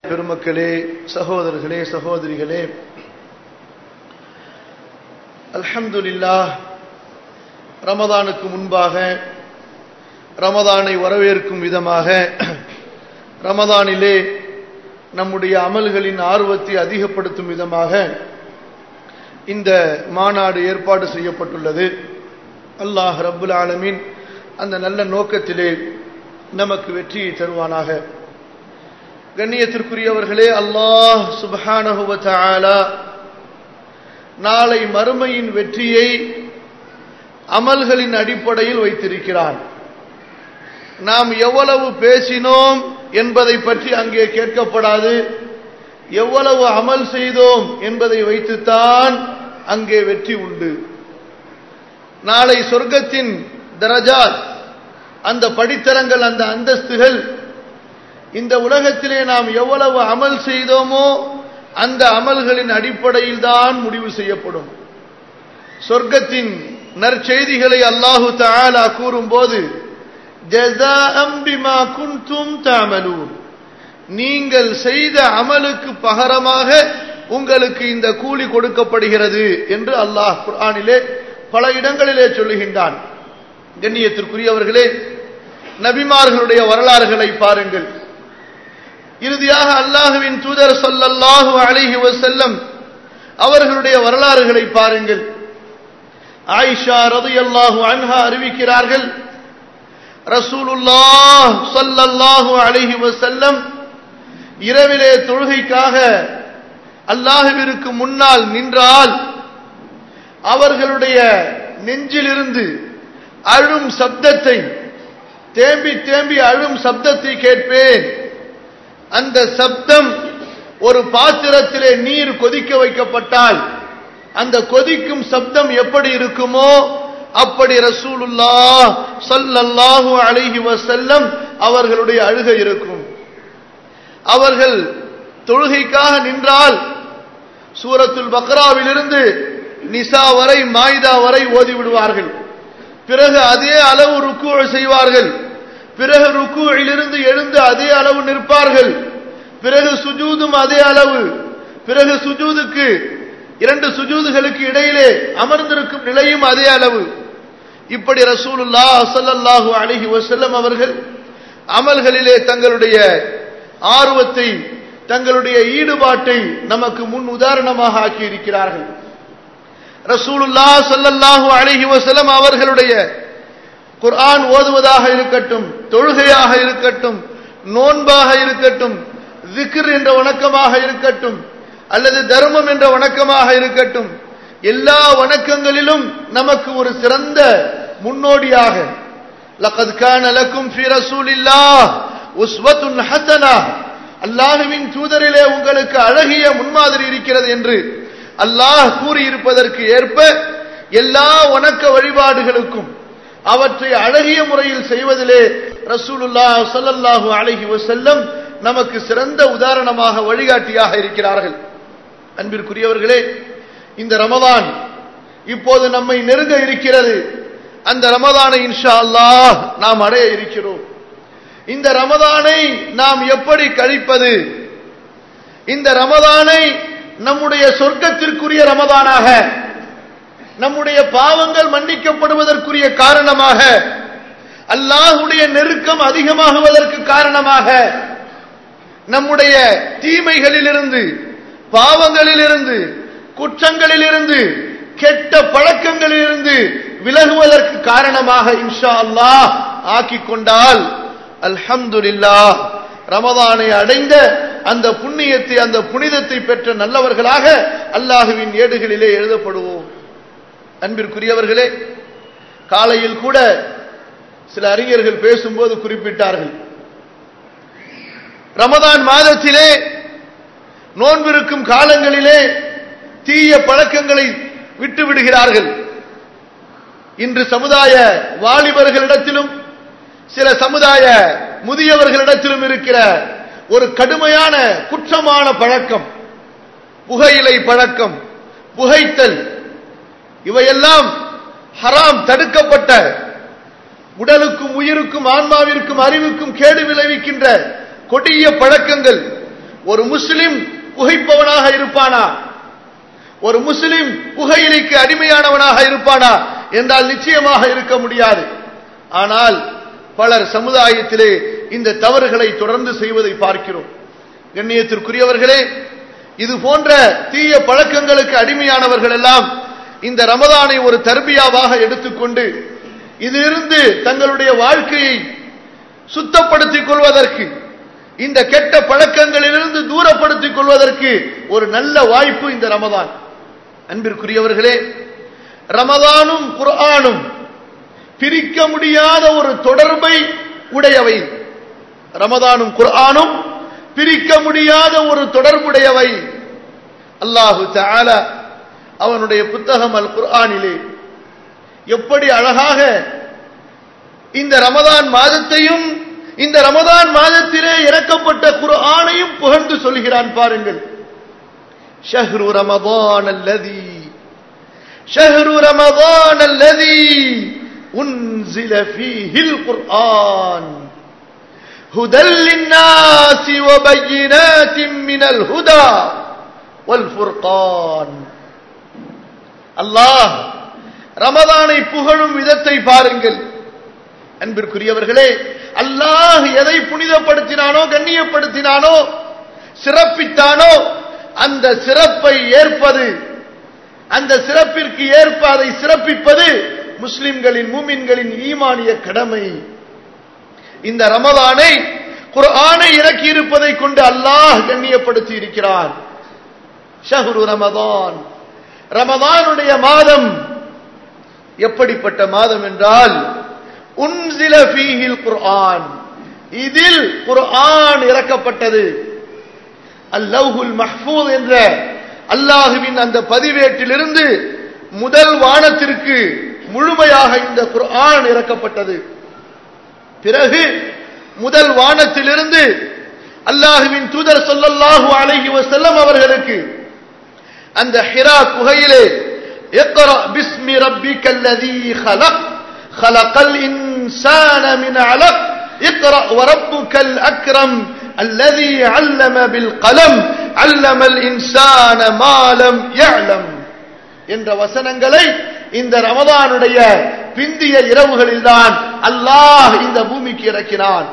பெருமக்களே சகோதரர்களே சகோதரிகளே அல்ஹம்துலில்லாஹ் ரமதானுக்கு முன்பாக ரமதானை வரவேற்கும் விதமாக ரமதானிலே நம்முடைய அமல்களின் ஆர்வத்தை அதிகப்படுத்தும் விதமாக இந்த மாநாடு ஏற்பாடு செய்யப்பட்டுள்ளது அல்லாஹ் ரப்புல் ஆலமீன் அந்த நல்ல நோக்கத்திலே நமக்கு வெற்றியை தருவானாக கண்ணியத்திற்குரியவர்களே அல்லாஹ் சுபஹானஹுவ தஆலா நாளை மறுமையின் வெற்றியை அமல்களின் அடிப்படையில் வைத்திருக்கிறான் நாம் எவ்வளவு பேசினோம் என்பதை பற்றி அங்கே கேட்கப்படாது எவ்வளவு அமல் செய்தோம் என்பதை வைத்துத்தான் அங்கே வெற்றி உண்டு நாளை சொர்க்கத்தின் தரஜாத் அந்த படித்தரங்கள் அந்த அந்தஸ்துகள் இந்த உலகத்திலே நாம் எவ்வளவு அமல் செய்தோமோ அந்த அமல்களின் அடிப்படையில் தான் முடிவு செய்யப்படும் சொர்க்கத்தின் நற்செய்திகளை அல்லாஹு தாலா கூறும்போது நீங்கள் செய்த அமலுக்கு பகரமாக உங்களுக்கு இந்த கூலி கொடுக்கப்படுகிறது என்று அல்லாஹ் குர்ஆனிலே பல இடங்களிலே சொல்லுகின்றான் கண்ணியத்திற்குரியவர்களே நபிமார்களுடைய வரலாறுகளை பாருங்கள் இறுதியாக அல்லாஹுவின் தூதர் சொல்லல்லாஹு அலிஹி வசல்லம் அவர்களுடைய வரலாறுகளை பாருங்கள் ஆயிஷா ரது அல்லாஹு அன்ஹா அறிவிக்கிறார்கள் ரசூலுல்லாஹ் சொல்லல்லாஹு அலிஹி வசல்லம் இரவிலே தொழுகைக்காக அல்லாஹுவிற்கு முன்னால் நின்றால் அவர்களுடைய நெஞ்சிலிருந்து அழும் சப்தத்தை தேம்பி தேம்பி அழும் சப்தத்தை கேட்பேன் அந்த சப்தம் ஒரு பாத்திரத்திலே நீர் கொதிக்க வைக்கப்பட்டால் அந்த கொதிக்கும் சப்தம் எப்படி இருக்குமோ அப்படி ரசூலுல்லா சல்லல்லாஹு அலைஹி வசல்லம் அவர்களுடைய அழுகை இருக்கும் அவர்கள் தொழுகைக்காக நின்றால் சூரத்துல் பக்ராவிலிருந்து நிசா வரை மாய்தா வரை ஓதி விடுவார்கள் பிறகு அதே அளவு ருக்கு செய்வார்கள் பிறகு ருக்குவிலிருந்து எழுந்து அதே அளவு நிற்பார்கள் பிறகு சுஜூதும் அதே அளவு பிறகு சுஜூதுக்கு இரண்டு சுஜூதுகளுக்கு இடையிலே அமர்ந்திருக்கும் நிலையும் அதே அளவு இப்படி ரசூலுல்லா அசல்லாஹு அலஹி வசல்லம் அவர்கள் அமல்களிலே தங்களுடைய ஆர்வத்தை தங்களுடைய ஈடுபாட்டை நமக்கு முன் உதாரணமாக ஆக்கி இருக்கிறார்கள் ரசூலுல்லா சல்லல்லாஹு அலஹி வசல்லம் அவர்களுடைய குர்ஆன் ஓதுவதாக இருக்கட்டும் தொழுகையாக இருக்கட்டும் நோன்பாக இருக்கட்டும் திக்ர் என்ற வணக்கமாக இருக்கட்டும் அல்லது தர்மம் என்ற வணக்கமாக இருக்கட்டும் எல்லா வணக்கங்களிலும் நமக்கு ஒரு சிறந்த முன்னோடியாக லகத் கான லக்கும் ஃபி ரசூலில்லாஹ் உஸ்வத்துன் ஹஸனா அல்லாஹ்வின் தூதரிலே உங்களுக்கு அழகிய முன்மாதிரி இருக்கிறது என்று அல்லாஹ் கூறியிருப்பதற்கு ஏற்ப எல்லா வணக்க வழிபாடுகளுக்கும் அவற்றை அழகிய முறையில் செய்வதிலே ரசூலுல்லா சல்லல்லாஹு அலஹி வசல்லம் நமக்கு சிறந்த உதாரணமாக வழிகாட்டியாக இருக்கிறார்கள் அன்பிற்குரியவர்களே இந்த ரமதான் இப்போது நம்மை நெருங்க இருக்கிறது அந்த ரமதானை இன்ஷா அல்லாஹ் நாம் அடைய இருக்கிறோம் இந்த ரமதானை நாம் எப்படி கழிப்பது இந்த ரமதானை நம்முடைய சொர்க்கத்திற்குரிய ரமதானாக நம்முடைய பாவங்கள் மன்னிக்கப்படுவதற்குரிய காரணமாக அல்லாஹுடைய நெருக்கம் அதிகமாகுவதற்கு காரணமாக நம்முடைய தீமைகளிலிருந்து பாவங்களிலிருந்து குற்றங்களிலிருந்து கெட்ட பழக்கங்களிலிருந்து விலகுவதற்கு காரணமாக இன்ஷா அல்லாஹ் ஆக்கி கொண்டால் அல்ஹம்துலில்லா ரமதானை அடைந்த அந்த புண்ணியத்தை அந்த புனிதத்தை பெற்ற நல்லவர்களாக அல்லாஹுவின் ஏடுகளிலே எழுதப்படுவோம் அன்பிற்குரியவர்களே காலையில் கூட சில அறிஞர்கள் பேசும்போது குறிப்பிட்டார்கள் ரமதான் மாதத்திலே நோன்பிருக்கும் காலங்களிலே தீய பழக்கங்களை விட்டு விடுகிறார்கள் இன்று சமுதாய வாலிபர்களிடத்திலும் சில சமுதாய முதியவர்களிடத்திலும் இருக்கிற ஒரு கடுமையான குற்றமான பழக்கம் புகையிலை பழக்கம் புகைத்தல் இவையெல்லாம் ஹராம் தடுக்கப்பட்ட உடலுக்கும் உயிருக்கும் ஆன்மாவிற்கும் அறிவுக்கும் கேடு விளைவிக்கின்ற கொடிய பழக்கங்கள் ஒரு முஸ்லிம் புகைப்பவனாக இருப்பானா ஒரு முஸ்லிம் புகையிலைக்கு அடிமையானவனாக இருப்பானா என்றால் நிச்சயமாக இருக்க முடியாது ஆனால் பலர் சமுதாயத்திலே இந்த தவறுகளை தொடர்ந்து செய்வதை பார்க்கிறோம் கண்ணியத்திற்குரியவர்களே இது போன்ற தீய பழக்கங்களுக்கு அடிமையானவர்கள் எல்லாம் இந்த ரமதானை ஒரு தர்பியாவாக எடுத்துக்கொண்டு இதிலிருந்து தங்களுடைய வாழ்க்கையை சுத்தப்படுத்திக் கொள்வதற்கு இந்த கெட்ட பழக்கங்களிலிருந்து தூரப்படுத்திக் கொள்வதற்கு ஒரு நல்ல வாய்ப்பு இந்த ரமதான் அன்பிற்குரியவர்களே ரமதானும் குர்ஆனும் பிரிக்க முடியாத ஒரு தொடர்பை உடையவை ரமதானும் குர்ஆனும் பிரிக்க முடியாத ஒரு தொடர்புடையவை அல்லாஹு தஆலா அவனுடைய புத்தகம் அல் குர்ஆனிலே எப்படி அழகாக இந்த ரமதான் மாதத்தையும் இந்த ரமதான் மாதத்திலே இறக்கப்பட்ட குர்ஆனையும் புகழ்ந்து சொல்கிறான் பாருங்கள் ஷஹ்ரு ரமதான் அல்லதி ஷஹ்ரு ரமதான் அல்லதி உன்சில ஃபீஹில் குர்ஆன் هدى للناس وبينات من الهدى والفرقان அல்லாஹ் ரமதானை புகழும் விதத்தை பாருங்கள் அன்பிற்குரியவர்களே அல்லாஹ் எதை புனிதப்படுத்தினானோ கண்ணியப்படுத்தினானோ சிறப்பித்தானோ அந்த சிறப்பை ஏற்பது அந்த சிறப்பிற்கு ஏற்ப அதை சிறப்பிப்பது முஸ்லிம்களின் மூமின்களின் ஈமானிய கடமை இந்த ரமதானை குர்ஆனை இறக்கி இருப்பதை கொண்டு அல்லாஹ் கண்ணியப்படுத்தி இருக்கிறான் ஷஹ்ரு ரமதான் ரமதானுடைய மாதம் எப்படிப்பட்ட மாதம் என்றால் உன்சில ஃபீஹில் குர்ஆன் இதில் குர்ஆன் இறக்கப்பட்டது அல்லவுல் மஹ்பூத் என்ற அல்லாஹுவின் அந்த பதிவேட்டிலிருந்து முதல் வானத்திற்கு முழுமையாக இந்த குர்ஆன் இறக்கப்பட்டது பிறகு முதல் வானத்திலிருந்து அல்லாஹுவின் தூதர் சொல்லல்லாஹு அலைஹி வஸல்லம் அவர்களுக்கு அந்த ஹிரா குகையிலே اقرأ باسم ربك الذي خلق خلق الإنسان من علق اقرأ وربك الأكرم الذي علم بالقلم علم الإنسان ما لم يعلم என்ற வசனங்களை இந்த ரமதானுடைய பிந்திய இரவுகளில் தான் அல்லாஹ் இந்த பூமிக்கு இறக்கினான்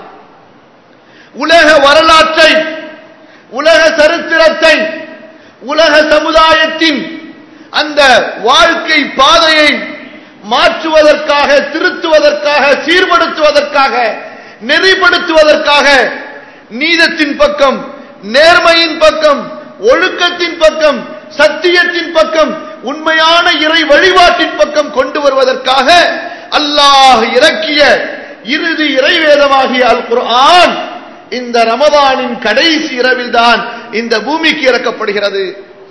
உலக வரலாற்றை உலக சரித்திரத்தை உலக சமுதாயத்தின் அந்த வாழ்க்கை பாதையை மாற்றுவதற்காக திருத்துவதற்காக சீர்படுத்துவதற்காக நெறிப்படுத்துவதற்காக நீதத்தின் பக்கம் நேர்மையின் பக்கம் ஒழுக்கத்தின் பக்கம் சத்தியத்தின் பக்கம் உண்மையான இறை வழிபாட்டின் பக்கம் கொண்டு வருவதற்காக அல்லாஹ் இறக்கிய இறுதி இறைவேதமாகிய அல் குர்ஆன் இந்த ரமதானின் கடைசி இரவில் தான் இந்த பூமிக்கு இறக்கப்படுகிறது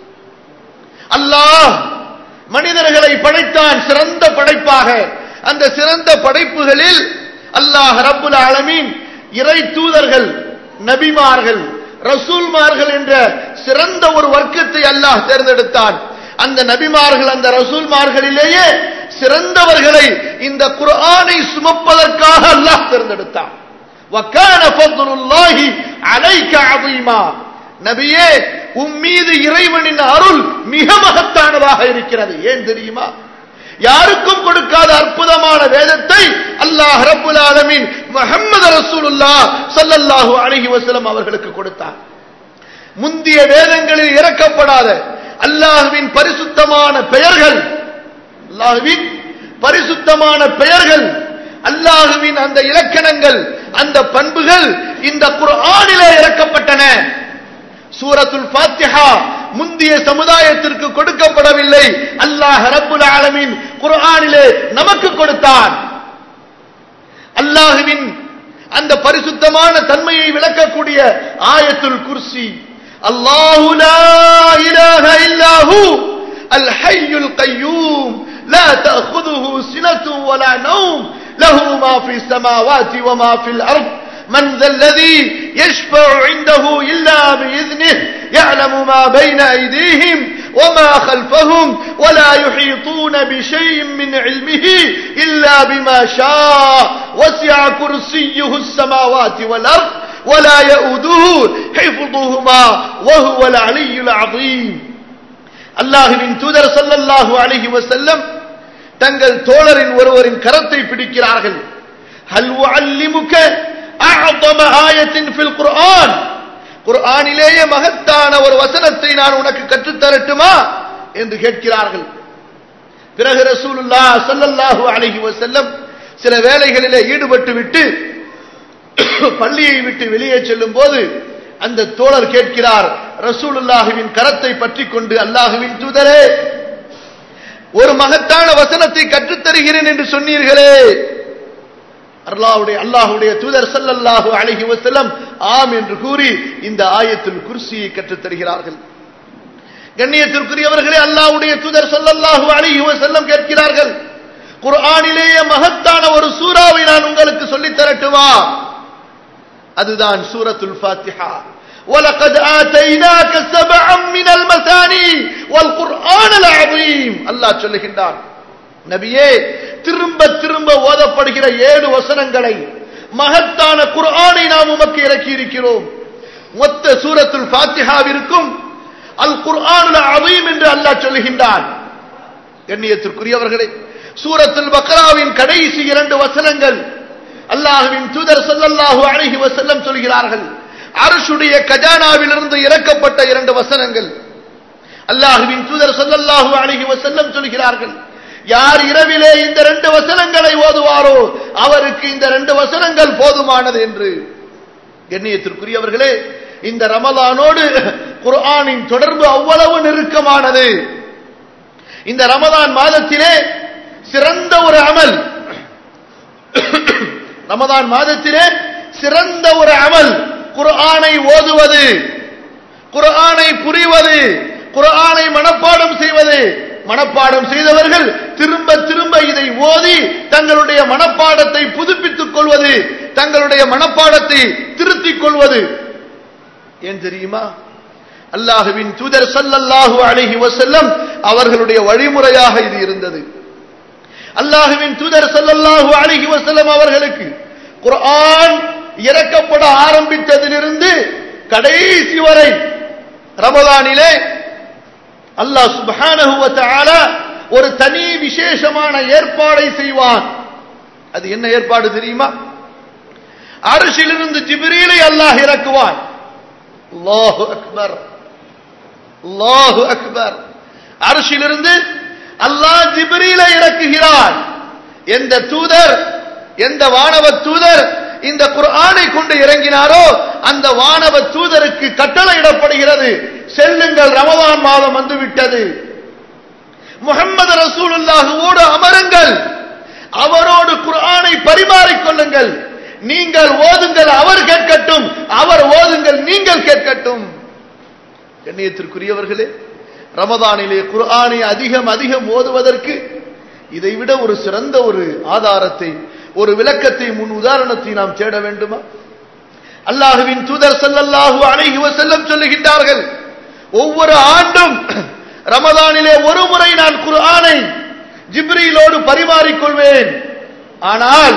அல்லாஹ் மனிதர்களை படைத்தான் சிறந்த படைப்பாக அந்த சிறந்த படைப்புகளில் அல்லாஹ் ரப்புல் ஆலமீன் இறை தூதர்கள் நபிமார்கள் ரசூல்மார்கள் என்ற சிறந்த ஒரு வர்க்கத்தை அல்லாஹ் தேர்ந்தெடுத்தான் அந்த நபிமார்கள் அந்த ரசூல்மார்களிலேயே சிறந்தவர்களை இந்த குர்ஆனை சுமப்பதற்காக அல்லாஹ் தேர்ந்தெடுத்தான் வக்கான ஃபض்லுல்லாஹி அலைக அதீமா நபியே உம் மீது இறைவனின் அருள் மிக மகத்தானதாக இருக்கிறது ஏன் தெரியுமா யாருக்கும் கொடுக்காத அற்புதமான வேதத்தை அல்லாஹ் ரப்புல் ஆலமீன் முஹம்மது ரசூலுல்லாஹ் ஸல்லல்லாஹு அலைஹி வஸல்லம் அவர்களுக்கு கொடுத்தார் முந்திய வேதங்களில் இறக்கப்படாத அல்லாஹ்வின் பரிசுத்தமான பெயர்கள் அல்லாஹ்வின் பரிசுத்தமான பெயர்கள் அல்லாஹுவின் அந்த இலக்கணங்கள் அந்த பண்புகள் இந்த குர்ஆனிலே இறக்கப்பட்டன சூரத்துல் ஃபாத்திஹா முந்திய சமுதாயத்திற்கு கொடுக்கப்படவில்லை அல்லாஹ் ரப்புல் ஆலமீன் குர்ஆனிலே நமக்கு கொடுத்தான் அல்லாஹுவின் அந்த பரிசுத்தமான தன்மையை விளக்கக்கூடிய ஆயத்துல் குர்சி அல்லாஹு லா இலாஹ இல்லாஹு அல் ஹய்யுல் கய்யூம் لا تأخذه سنة ولا نوم له ما في السماوات وما في الأرض من ذا الذي يشفع عنده إلا بإذنه يعلم ما بين أيديهم وما خلفهم ولا يحيطون بشيء من علمه إلا بما شاء وسع كرسيه السماوات والأرض ولا يؤوده حفظهما وهو العلي العظيم அல்லாஹுவின் தூதர் ஸல்லல்லாஹு அலைஹி வஸல்லம் தங்கள் தோழரின் ஒருவரின் கரத்தை பிடிக்கிறார்கள் ஹல் உஅல்லிமுக அஅதம ஆயத்தின் ஃபில் குர்ஆன் குர்ஆனிலேயே மகத்தான ஒரு வசனத்தை நான் உனக்கு கற்றுத் தரட்டுமா என்று கேட்கிறார்கள் பிறகு ரசூலுல்லாஹ் ஸல்லல்லாஹு அலைஹி வஸல்லம் சில வேலைகளிலே ஈடுபட்டு விட்டு பள்ளியை விட்டு வெளியே செல்லும் போது அந்த தோழர் கேட்கிறார் ரசூலுல்லாஹுவின் கரத்தை பற்றி கொண்டு அல்லாஹுவின் தூதரே ஒரு மகத்தான வசனத்தை கற்றுத் தருகிறேன் என்று சொன்னீர்களே அல்லாஹ்வுடைய அல்லாஹ்வுடைய தூதர் ஸல்லல்லாஹு அலைஹி வஸல்லம் ஆம் என்று கூறி இந்த ஆயத்துல் குர்சியை கற்றுத் தருகிறார்கள் கண்ணியத்திற்குரியவர்களே அல்லாஹ்வுடைய தூதர் ஸல்லல்லாஹு அலைஹி வஸல்லம் கேட்கிறார்கள் குர்ஆனிலேயே மகத்தான ஒரு சூறாவை நான் உங்களுக்கு சொல்லித் தரட்டுமா அதுதான் சூரத்துல் ஃபாத்திஹா وَلَقَدْ آتَيْنَاكَ سَبْعًا مِنَ الْمَثَانِي وَالْقُرْآنَ الْعَظِيمِ அல்லாஹ் சொல்லுகின்றான் நபியே திரும்ப திரும்ப ஓதப்படுகிற ஏழு வசனங்களை மகத்தான குர்ஆனை நாம் உமக்கு இறக்கி இருக்கிறோம் மொத்த சூரத்துல் ஃபாத்திஹாவிற்கும் அல் குர்ஆனுல் அதீம் என்று அல்லாஹ் சொல்லுகின்றான் கண்ணியத்திற்குரியவர்களே சூரத்துல் பக்ராவின் கடைசி இரண்டு வசனங்கள் அல்லாஹுவின் தூதர் ஸல்லல்லாஹு அலைஹி வஸல்லம் சொல்கிறார்கள் அரசுடைய கஜானாவிலிருந்து இறக்கப்பட்ட இரண்டு வசனங்கள் அல்லாஹுவின் தூதர் ஸல்லல்லாஹு அலைஹி வஸல்லம் சொல்கிறார்கள் யார் இரவிலே இந்த ரெண்டு வசனங்களை ஓதுவாரோ அவருக்கு இந்த ரெண்டு வசனங்கள் போதுமானது என்று கண்ணியத்திற்குரியவர்களே இந்த ரமலானோடு குர்ஆனின் தொடர்பு அவ்வளவு நெருக்கமானது இந்த ரமலான் மாதத்திலே சிறந்த ஒரு அமல் ரமதான் மாதத்திலே சிறந்த ஒரு அமல் குர்ஆனை ஓதுவது குர்ஆனை புரிவது குர்ஆனை மனப்பாடம் செய்வது மனப்பாடம் செய்தவர்கள் திரும்ப திரும்ப இதை ஓதி தங்களுடைய மனப்பாடத்தை புதுப்பித்துக் கொள்வது தங்களுடைய மனப்பாடத்தை திருத்திக் கொள்வது ஏன் தெரியுமா அல்லாஹுவின் தூதர் ஸல்லல்லாஹு அலைஹி வஸல்லம் அவர்களுடைய வழிமுறையாக இது இருந்தது அல்லாஹுவின் தூதர் ஸல்லல்லாஹு அலைஹி வஸல்லம் அவர்களுக்கு குர்ஆன் இறக்கப்பட ஆரம்பித்ததிலிருந்து கடைசி வரை ரமலானிலே அல்லாஹ் சுப்ஹானஹு வ தஆலா ஒரு தனி விசேஷமான ஏற்பாடை செய்வான் அது என்ன ஏற்பாடு தெரியுமா அரிசிலிருந்து ஜிப்ரீலை அல்லாஹ் இறக்குவான் அல்லாஹு அக்பர் அல்லாஹு அக்பர் அரிசிலிருந்து அல்லாஹ் ஜிப்ரீலை இறக்குகிறான் எந்த தூதர் எந்த வானவ தூதர் இந்த குர்ஆனை கொண்டு இறங்கினாரோ அந்த வானவ தூதருக்கு கட்டளையிடப்படுகிறது செல்லுங்கள் ரமதான் மாதம் வந்துவிட்டது முகம்மது ரசூலுல்லாஹுவோடு அமருங்கள் அவரோடு குர்ஆனை பரிமாறிக் கொள்ளுங்கள் நீங்கள் ஓதுங்கள் அவர் கேட்கட்டும் அவர் ஓதுங்கள் நீங்கள் கேட்கட்டும் கண்ணியத்திற்குரியவர்களே ரமதானிலே குர்ஆனை அதிகம் அதிகம் ஓதுவதற்கு இதைவிட ஒரு சிறந்த ஒரு ஆதாரத்தை ஒரு விளக்கத்தை முன் உதாரணத்தை நாம் தேட வேண்டுமா அல்லாஹுவின் தூதர் ஸல்லல்லாஹு அலைஹி வஸல்லம் சொல்லுகின்றார்கள் ஒவ்வொரு ஆண்டும் ரமதானிலே ஒரு முறை நான் குர்ஆனை ஜிப்ரீலோடு பரிமாறிக் கொள்வேன் ஆனால்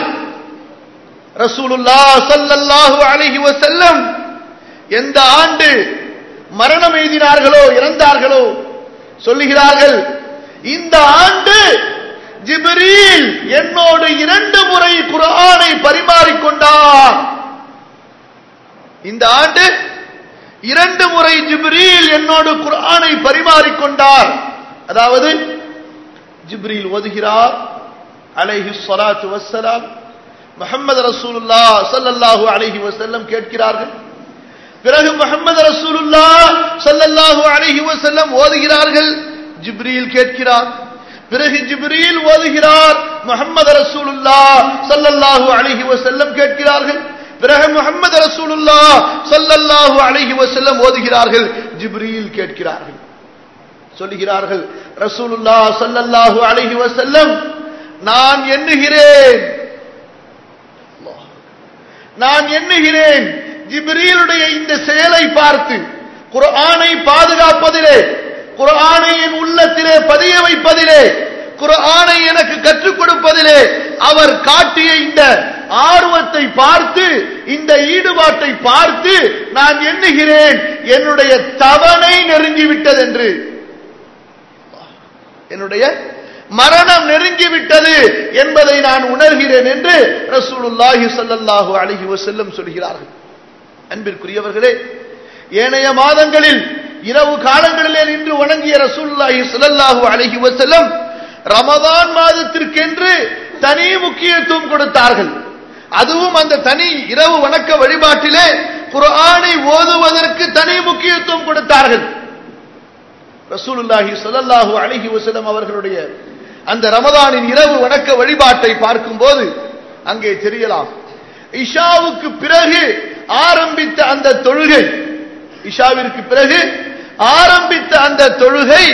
ரசூலுல்லாஹ் ஸல்லல்லாஹு அலைஹி வஸல்லம் எந்த ஆண்டு மரணம் எய்தினார்களோ இறந்தார்களோ சொல்லுகிறார்கள் இந்த ஆண்டு ஜிப்ரீல் என்னோடு இரண்டு முறை குர்ஆனை பரிமாறிக்கொண்டார் இந்த ஆண்டு இரண்டு முறை ஜிப்ரீல் என்னோடு குர்ஆனை பரிமாறிக்கொண்டார் அதாவது ஜிப்ரீல் ஓதுகிறார் அலைஹி ஸலாத்து வஸ்ஸலாம் முஹம்மது ரசூலுல்லாஹ் ஸல்லல்லாஹு அலைஹி வஸல்லம் கேட்கிறார்கள் பிறகு முஹம்மது ரசூலுல்லாஹ் ஸல்லல்லாஹு அலைஹி வஸல்லம் ஓதுகிறார்கள் ஜிப்ரீல் கேட்கிறார் பிறகு ஜிப்ரீல் ஓதுகிறார் முஹம்மது ரசூலுல்லாஹ் ஸல்லல்லாஹு அலைஹி வஸல்லம் கேட்கிறார்கள் பிறகு முஹம்மது ரசூலுல்லாஹ் ஸல்லல்லாஹு அலைஹி வஸல்லம் ஓதுகிறார்கள் ஜிப்ரீல் கேட்கிறார்கள் சொல்லுகிறார்கள் ரசூலுல்லாஹ் ஸல்லல்லாஹு அலைஹி வஸல்லம் நான் எண்ணுகிறேன் நான் எண்ணுகிறேன் ஜிப்ரீலுடைய இந்த செயலை பார்த்து குர்ஆனை பாதுகாப்பதிலே குர்ஆனை என் உள்ளத்திலே பதிய வைப்பதிலே குர்ஆனை எனக்கு கற்றுக் கொடுப்பதிலே அவர் காட்டிய இந்த ஆர்வத்தை பார்த்து இந்த ஈடுபாட்டை பார்த்து நான் எண்ணுகிறேன் என்னுடைய தவணை நெருங்கிவிட்டது என்று என்னுடைய மரணம் நெருங்கிவிட்டது என்பதை நான் உணர்கிறேன் என்று ரசூலுல்லாஹி ஸல்லல்லாஹு அலைஹி வஸல்லம் சொல்கிறார்கள் அன்பிற்குரியவர்களே ஏனைய மாதங்களில் இரவு காலங்களிலே நின்று வணங்கிய ரசூலுல்லாஹி ஸல்லல்லாஹு அலைஹி வஸல்லம் ரமதான் மாதத்திற்கென்று தனி முக்கியத்துவம் கொடுத்தார்கள் அதுவும் அந்த தனி இரவு வணக்க வழிபாட்டிலே குர்ஆனை ஓதுவதற்கு தனி முக்கியத்துவம் கொடுத்தார்கள் ரசூலுல்லாஹி ஸல்லல்லாஹு அலைஹி வஸல்லம் அவர்களுடைய அந்த ரமதானின் இரவு வணக்க வழிபாட்டை பார்க்கும்போது அங்கே தெரியலாம் இஷாவுக்கு பிறகு ஆரம்பித்த அந்த தொழுகை இஷாவிற்கு பிறகு ஆரம்பித்த அந்த தொழுகை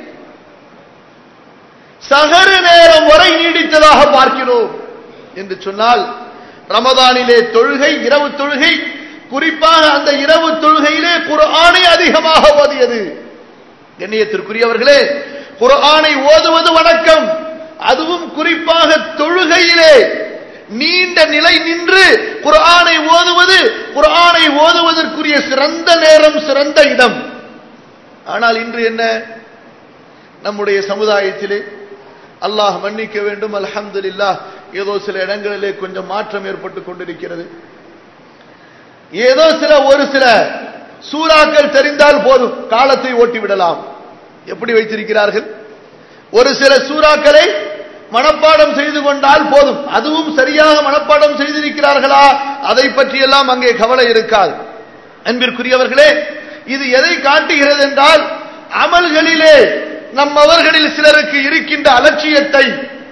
சகரு நேரம் வரை நீடித்ததாக பார்க்கிறோம் என்று சொன்னால் ரமதானிலே தொழுகை இரவு தொழுகை குறிப்பாக அந்த இரவு தொழுகையிலே குர்ஆனை அதிகமாக ஓதியது கண்ணியத்திற்குரியவர்களே குர்ஆனை ஓதுவது வணக்கம் அதுவும் குறிப்பாக தொழுகையிலே நீண்ட நிலை நின்று குர்ஆனை ஓதுவது குர்ஆனை ஓதுவதற்குரிய சிறந்த நேரம் சிறந்த இடம் ஆனால் இன்று என்ன நம்முடைய சமுதாயத்திலே அல்லாஹ் மன்னிக்க வேண்டும் அல்ஹம்துலில்லாஹ் ஏதோ சில இடங்களிலே கொஞ்சம் மாற்றம் ஏற்பட்டு கொண்டிருக்கிறது ஏதோ சில ஒரு சில சூறாக்கள் தெரிந்தால் போதும் காலத்தை ஓட்டி விடலாம் எப்படி வைத்திருக்கிறார்கள் ஒரு சில சூறாக்களை மனப்பாடம் செய்து கொண்டால் போதும் அதுவும் சரியாக மனப்பாடம் செய்திருக்கிறார்களா அதை பற்றியெல்லாம் அங்கே கவலை இருக்காது அன்பிற்குரியவர்களே இது எதை காட்டுகிறது என்றால் அமல்களிலே நம்மவர்களில் சிலருக்கு இருக்கின்ற அலட்சியத்தை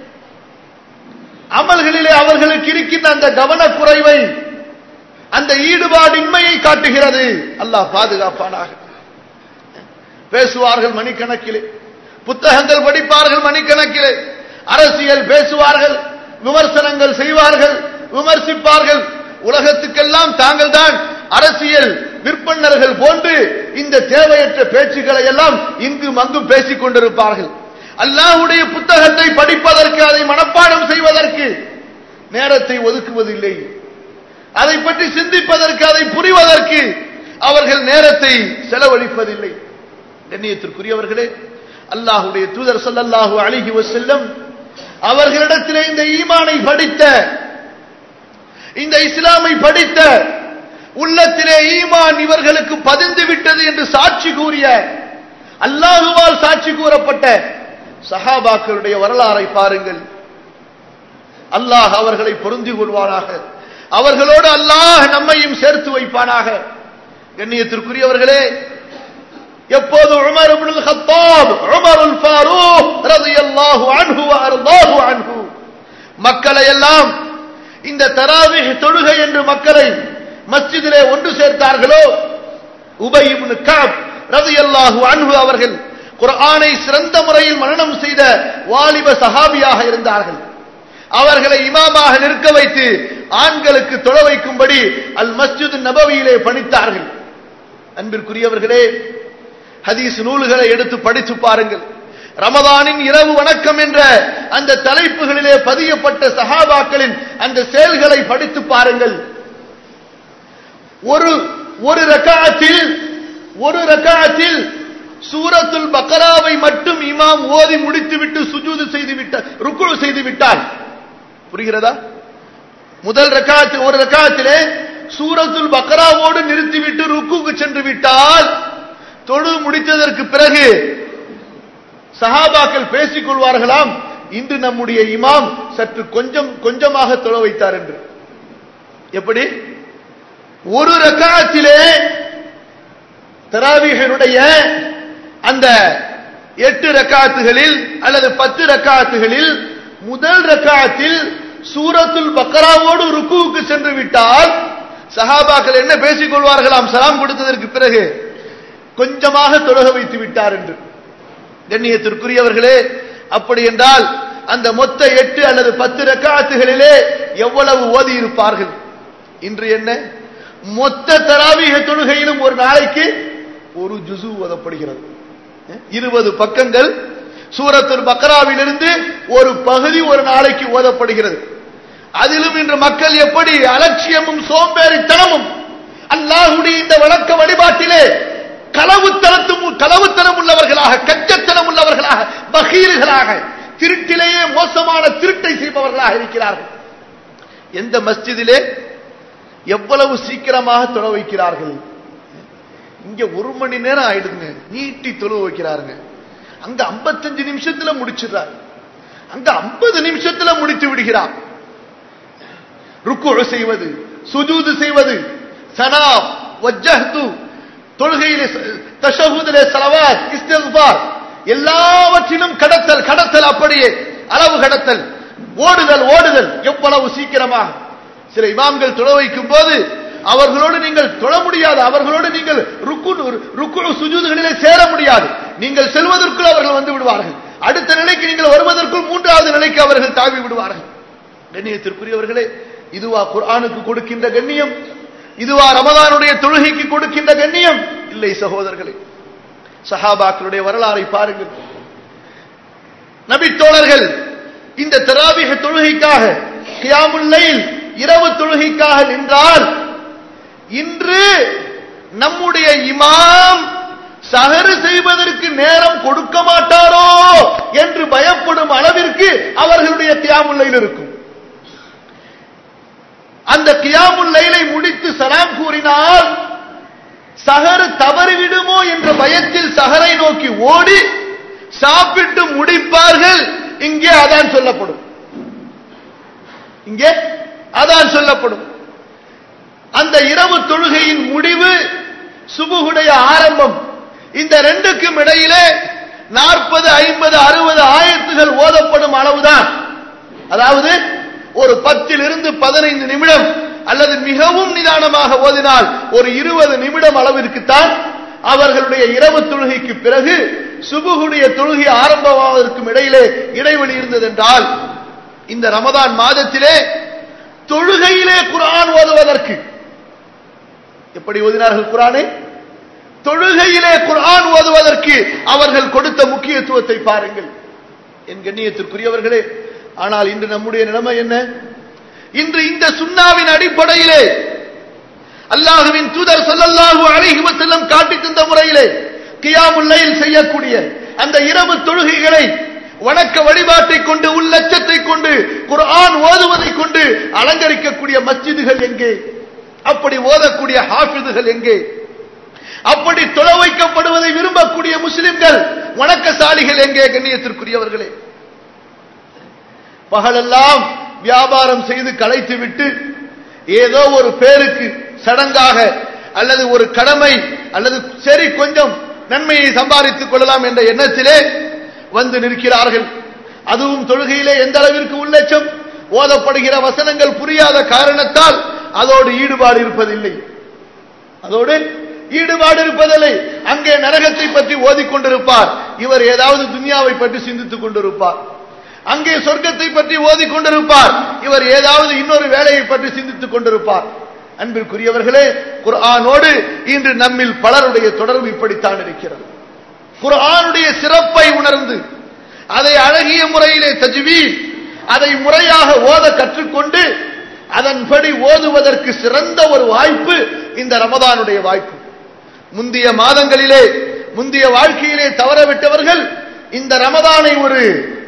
அமல்களிலே அவர்களுக்கு இருக்கின்ற அந்த கவனக்குறைவை அந்த ஈடுபாடின்மையை காட்டுகிறது அல்லாஹ் பாதுகாப்பானாக பேசுவார்கள் மணிக்கணக்கிலே புத்தகங்கள் படிப்பார்கள் மணிக்கணக்கிலே அரசியல் பேசுவார்கள் விமர்சனங்கள் செய்வார்கள் விமர்சிப்பார்கள் உலகத்துக்கெல்லாம் தாங்கள் தான் அரசியல் விற்பனர்கள் போன்று இந்த தேவையற்ற பேச்சுக்களை எல்லாம் இங்கும் அங்கும் பேசிக் கொண்டிருப்பார்கள் அல்லாஹுடைய புத்தகத்தை படிப்பதற்கு அதை மனப்பாடம் செய்வதற்கு நேரத்தை ஒதுக்குவதில்லை அதை பற்றி சிந்திப்பதற்கு அதை புரிவதற்கு அவர்கள் நேரத்தை செலவழிப்பதில்லை கண்ணியத்திற்குரியவர்களே அல்லாஹுடைய தூதர் சொல்லல்லாஹு அழகி செல்லும் அவர்களிடத்திலே இந்த ஈமானை படித்த இந்த இஸ்லாமை படித்த உள்ளத்திலே ஈமான் இவர்களுக்கு பதிந்து விட்டது என்று சாட்சி கூறிய அல்லாஹுவால் சாட்சி கூறப்பட்ட சஹாபாக்களுடைய வரலாறை பாருங்கள் அல்லாஹ் அவர்களை பொருந்தி கொள்வானாக அவர்களோடு அல்லாஹ் நம்மையும் சேர்த்து வைப்பானாக கண்ணியத்திற்குரியவர்களே எப்போது உமர் இப்னுல் கத்தாப் உமருல் ஃபாரூக் ரலியல்லாஹு அன்ஹு வ அர்தாஹு அன்ஹு மக்களை எல்லாம் இந்த தராவிஹ் தொழுகை என்று மக்களை மஸ்ஜிதிலே ஒன்று சேர்த்தார்களோ உபை இப்னு கஅப் ரலியல்லாஹு அன்ஹு அவர்கள் குர்ஆனை சிறந்த முறையில் மனனம் செய்த வாலிப சஹாபியாக இருந்தார்கள் அவர்களை இமாமாக நிற்க வைத்து ஆண்களுக்கு தொழ வைக்கும்படி அல் மஸ்ஜித் நபவியிலே பணித்தார்கள் அன்பிற்குரியவர்களே ஹதீஸ் நூல்களை எடுத்து படித்து பாருங்கள் ரமதானின் இரவு வணக்கம் என்ற அந்த தலைப்புகளிலே பதியப்பட்ட சஹாபாக்களின் அந்த செயல்களை படித்து பாருங்கள் ஒரு ஒரு ரக்காத்தில் ஒரு ரக்காத்தில் சூரத்துல் பக்கராவை மட்டும் இமாம் ஓதி முடித்துவிட்டு சுஜூது செய்து விட்ட ருக்கு செய்து விட்டார் புரிகிறதா முதல் ரக்காத்தில் ஒரு ரக்காத்திலே சூரத்துல் பக்கராவோடு நிறுத்திவிட்டு ருக்குக்கு சென்று விட்டால் தொழு முடித்ததற்கு பிறகு சஹாபாக்கள் பேசிக் கொள்வார்களாம் இன்று நம்முடைய இமாம் சற்று கொஞ்சம் கொஞ்சமாக தொழ வைத்தார் என்று எப்படி ஒரு ரக்காத்திலே தராவிகளுடைய அந்த எட்டு ரக்காத்துகளில் அல்லது பத்து ரக்காத்துகளில் முதல் ரக்காத்தில் சூரத்துல் பக்கராவோடு ருக்குவுக்கு சென்று விட்டால் சஹாபாக்கள் என்ன பேசிக் கொள்வார்களாம் சலாம் கொடுத்ததற்கு பிறகு கொஞ்சமாக தொழுக வைத்து விட்டார் என்று கண்ணியத்திற்குரியவர்களே அப்படி என்றால் அந்த மொத்த எட்டு அல்லது பத்து ரக்காத்துகளிலே எவ்வளவு ஓதி இருப்பார்கள் இன்று என்ன மொத்த தராவீக தொழுகையிலும் ஒரு நாளைக்கு ஒரு ஜுசு ஓதப்படுகிறது இருபது பக்கங்கள் சூரத்துல் பக்ராவிலிருந்து ஒரு பகுதி ஒரு நாளைக்கு ஓதப்படுகிறது அதிலும் இன்று மக்கள் எப்படி அலட்சியமும் சோம்பேறித்தனமும் அல்லாஹுடைய இந்த வழக்க வழிபாட்டிலே களவுத்தனத்தும் களவுத்தனம் உள்ளவர்களாக கச்சத்தனம் உள்ளவர்களாக பகீர்களாக திருட்டிலேயே மோசமான திருட்டை செய்பவர்களாக இருக்கிறார்கள் எந்த மஸ்ஜிதிலே எவ்வளவு சீக்கிரமாக தொழ வைக்கிறார்கள் இங்க ஒரு மணி நேரம் ஆயிடுங்க நீட்டி தொழு வைக்கிறாருங்க அங்க 55 நிமிஷத்துல முடிச்சிடுறாரு அங்க 50 நிமிஷத்துல முடித்து விடுகிறார் ருக்கு செய்வது சுஜூது செய்வது சனா வஜ்ஜஹ்து தொழுகையிலே தஷஹுதிலே ஸலவாத் இஸ்திக்பார் எல்லாவற்றிலும் கடத்தல் கடத்தல் அப்படியே அளவு கடத்தல் ஓடுதல் ஓடுதல் எவ்வளவு சீக்கிரமாக சில இமாம்கள் தொழ வைக்கும் போது அவர்களோடு நீங்கள் தொழ முடியாது அவர்களோடு நீங்கள் ருக்கு ருக்கு சுஜூதுகளிலே சேர முடியாது நீங்கள் செல்வதற்குள் அவர்கள் வந்து விடுவார்கள் அடுத்த நிலைக்கு நீங்கள் வருவதற்குள் மூன்றாவது நிலைக்கு அவர்கள் தாவி விடுவார்கள் கண்ணியத்திற்குரியவர்களே இதுவா குர்ஆனுக்கு கொடுக்கின்ற கண்ணியம் இதுவா ரமதானுடைய தொழுகைக்கு கொடுக்கின்ற கண்ணியம் இல்லை சகோதரர்களே சஹாபாக்களுடைய வரலாறை பாருங்கள் நபித்தோழர்கள் இந்த தராபிக தொழுகைக்காக கியாமுல்லைல் இரவு தொழுகைக்காக நின்றால் இன்று நம்முடைய இமாம் சஹரு செய்வதற்கு நேரம் கொடுக்க மாட்டாரோ என்று பயப்படும் அளவிற்கு அவர்களுடைய கியாமுல்லைல் இருக்கும் அந்த கியாமுல் லைலை முடித்து சலாம் கூறினால் சஹரு தவறிவிடுமோ என்ற பயத்தில் சஹரை நோக்கி ஓடி சாப்பிட்டு முடிப்பார்கள் இங்கே அதான் சொல்லப்படும் இங்கே அதான் சொல்லப்படும் அந்த இரவு தொழுகையின் முடிவு சுபுகுடைய ஆரம்பம் இந்த ரெண்டுக்கும் இடையிலே நாற்பது ஐம்பது அறுபது ஆயத்துகள் ஓதப்படும் அளவுதான் அதாவது ஒரு பத்தில் இருந்து பதினைந்து நிமிடம் அல்லது மிகவும் நிதானமாக ஓதினால் ஒரு இருபது நிமிடம் அளவிற்குத்தான் அவர்களுடைய இரவு தொழுகைக்கு பிறகு சுபுகுடைய தொழுகை ஆரம்பமாவதற்கும் இடையிலே இடைவெளி இருந்தது என்றால் இந்த ரமதான் மாதத்திலே தொழுகையிலே குரான் ஓதுவதற்கு எப்படி ஓதினார்கள் குரானை தொழுகையிலே குரான் ஓதுவதற்கு அவர்கள் கொடுத்த முக்கியத்துவத்தை பாருங்கள் என் கண்ணியத்திற்குரியவர்களே ஆனால் இன்று நம்முடைய நிலைமை என்ன இன்று இந்த சுண்ணாவின் அடிப்படையிலே அல்லாஹுவின் தூதர் சொல்லல்லாஹு அலைஹி வஸல்லம் காட்டி தந்த முறையிலே கியாமுல்லைல் செய்யக்கூடிய அந்த இரவு தொழுகைகளை வணக்க வழிபாட்டை கொண்டு உள்ளச்சத்தை கொண்டு குர்ஆன் ஓதுவதை கொண்டு அலங்கரிக்கக்கூடிய மஸ்ஜிதுகள் எங்கே அப்படி ஓதக்கூடிய ஹாஃபிதுகள் எங்கே அப்படி தொழ வைக்கப்படுவதை விரும்பக்கூடிய முஸ்லிம்கள் வணக்கசாலிகள் எங்கே கண்ணியத்திற்குரியவர்களே பகலெல்லாம் வியாபாரம் செய்து களைத்து விட்டு ஏதோ ஒரு பேருக்கு சடங்காக அல்லது ஒரு கடமை அல்லது சரி கொஞ்சம் நன்மையை சம்பாதித்துக் கொள்ளலாம் என்ற எண்ணத்திலே வந்து நிற்கிறார்கள் அதுவும் தொழுகையிலே எந்த அளவிற்கு உள்ளச்சம் ஓதப்படுகிற வசனங்கள் புரியாத காரணத்தால் அதோடு ஈடுபாடு இருப்பதில்லை அதோடு ஈடுபாடு இருப்பதில்லை அங்கே நரகத்தை பற்றி ஓதிக்கொண்டிருப்பார் இவர் ஏதாவது துனியாவை பற்றி சிந்தித்துக் கொண்டிருப்பார் அங்கே சொர்க்கத்தை பற்றி ஓதிக் கொண்டிருப்பார் இவர் ஏதாவது இன்னொரு வேலையை பற்றி சிந்தித்துக் கொண்டிருப்பார் அன்பிற்குரியவர்களே குர்ஆனோடு இன்று நம்மில் பலருடைய தொடர்பு இப்படித்தான் இருக்கிறது குர்ஆனுடைய சிறப்பை உணர்ந்து அதை அழகிய முறையிலே தஜ்வீ அதை முறையாக ஓத கற்றுக்கொண்டு அதன்படி ஓதுவதற்கு சிறந்த ஒரு வாய்ப்பு இந்த ரமதானுடைய வாய்ப்பு முந்தைய மாதங்களிலே முந்தைய வாழ்க்கையிலே தவறவிட்டவர்கள் இந்த ரமதானை ஒரு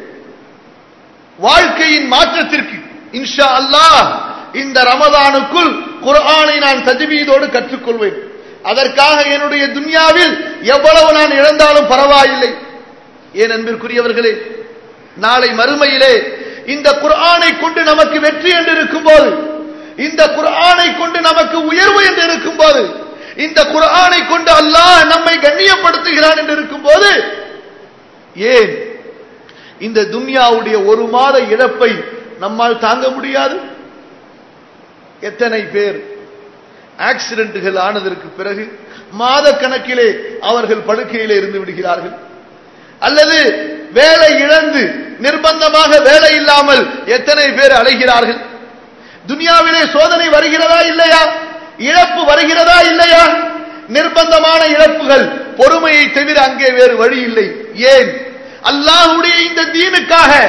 வாழ்க்கையின் மாற்றத்திற்கு இன்ஷா அல்லாஹ் இந்த ரமதானுக்குள் குர்ஆனை நான் தஜ்வீதோடு கற்றுக்கொள்வேன் அதற்காக என்னுடைய துன்யாவில் எவ்வளவு நான் இழந்தாலும் பரவாயில்லை ஏன் அன்பிற்குரியவர்களே நாளை மறுமையிலே இந்த குர்ஆனை கொண்டு நமக்கு வெற்றி என்று இருக்கும்போது இந்த குர்ஆனை கொண்டு நமக்கு உயர்வு என்று இருக்கும்போது இந்த குர்ஆனை கொண்டு அல்லாஹ் நம்மை கண்ணியப்படுத்துகிறான் என்று இருக்கும்போது ஏன் இந்த துன்யாவுடைய ஒரு மாத இழப்பை நம்மால் தாங்க முடியாது எத்தனை பேர் ஆக்சிடென்ட்டுகள் ஆனதற்கு பிறகு மாத கணக்கிலே அவர்கள் படுக்கையிலே இருந்து விடுகிறார்கள் அல்லது வேலை இழந்து நிர்பந்தமாக வேலை இல்லாமல் எத்தனை பேர் அலைகிறார்கள் துனியாவிலே சோதனை வருகிறதா இல்லையா இழப்பு வருகிறதா இல்லையா நிர்பந்தமான இழப்புகள் பொறுமையை தவிர அங்கே வேறு வழி இல்லை ஏன் அல்லாஹுடைய இந்த தீனுக்காக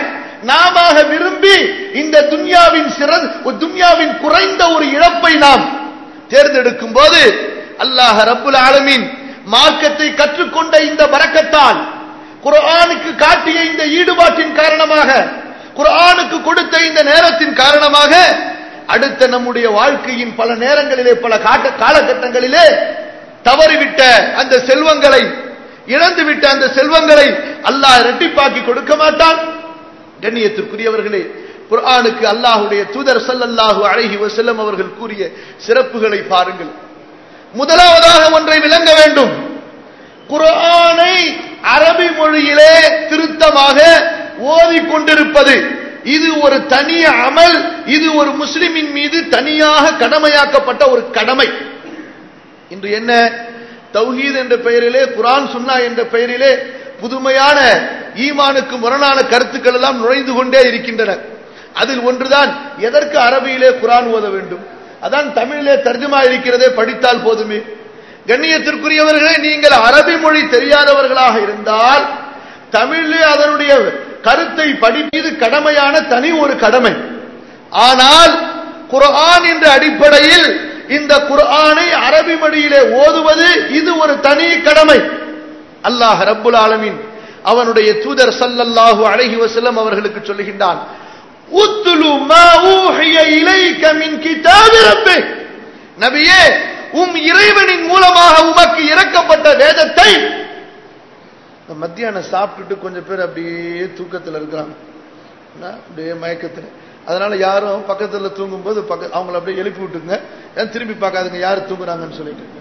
நாம விரும்பி இந்த துன்யாவின் சிறந்த துன்யாவின் குறைந்த ஒரு இழப்பை நாம் தேர்ந்தெடுக்கும் போது அல்லாஹ் ரப்புல் ஆலமீன் மார்க்கத்தை கற்றுக்கொண்ட இந்த வரக்கத்தால் குர்ஆனுக்கு காட்டிய இந்த ஈடுபாட்டின் காரணமாக குர்ஆனுக்கு கொடுத்த இந்த நேரத்தின் காரணமாக அடுத்த நம்முடைய வாழ்க்கையின் பல நேரங்களிலே பல காட்ட- காலகட்டங்களிலே தவறிவிட்ட அந்த செல்வங்களை இழந்துவிட்ட அந்த செல்வங்களை அல்லாஹ் இரட்டிப்பாக்கி கொடுக்க மாட்டான் கண்ணியத்திற்குரியவர்களே குர்ஆனுக்கு அல்லாஹ்வுடைய தூதர் ஸல்லல்லாஹு அலைஹி வஸல்லம் அவர்கள் கூறிய சிறப்புகளை பாருங்கள் முதலாவதாக ஒன்றை விளங்க வேண்டும் குர்ஆனை அரபி மொழியிலே திருத்தமாக ஓதிக் கொண்டிருப்பது இது ஒரு தனி அமல் இது ஒரு முஸ்லிமின் மீது தனியாக கடமையாக்கப்பட்ட ஒரு கடமை இன்று என்ன தௌஹீத் என்ற பெயரிலே குர்ஆன் சுன்னா என்ற பெயரிலே புதுமையான ஈமானுக்கு முரணான கருத்துக்கள் எல்லாம் நுழைந்து கொண்டே இருக்கின்றன அதில் ஒன்றுதான் எதற்கு அரபியிலே குர்ஆன் ஓத வேண்டும் அதான் தமிழிலே தர்ஜுமா இருக்கிறதே படித்தால் போதுமே கண்ணியத்திற்குரியவர்களே நீங்கள் அரபி மொழி தெரியாதவர்களாக இருந்தால் தமிழிலே அதனுடைய கருத்தை படிப்பது கடமையான தனி ஒரு கடமை ஆனால் குர்ஆன் என்ற அடிப்படையில் இந்த குர்ஆனை அரபி மொழியிலே ஓதுவது இது ஒரு தனி கடமை அல்லாஹ் ரப்புல் ஆலமீன் அவனுடைய தூதர் ஸல்லல்லாஹு அலைஹி வஸல்லம் அவர்களுக்கு சொல்லுகின்றான் உத்லு மா ஊஹிய இலைக மின் கிதாபி ரப்பிக் நபியே உம் இறைவனின் மூலமாக உமக்கு இறக்கப்பட்ட வேதத்தை இந்த மத்தியானம் சாப்பிட்டுட்டு கொஞ்சம் பேர் அப்படியே தூக்கத்துல இருக்கிறாங்க என்ன, அப்படியே மயக்கத்துல அதனால யாரும் பக்கத்துல தூங்கும்போது பக்க அவங்கள அப்படியே எழுப்பி விட்டுங்க ஏன் திரும்பி பார்க்காதுங்க யார் தூங்குறாங்கன்னு சொல்லிட்டு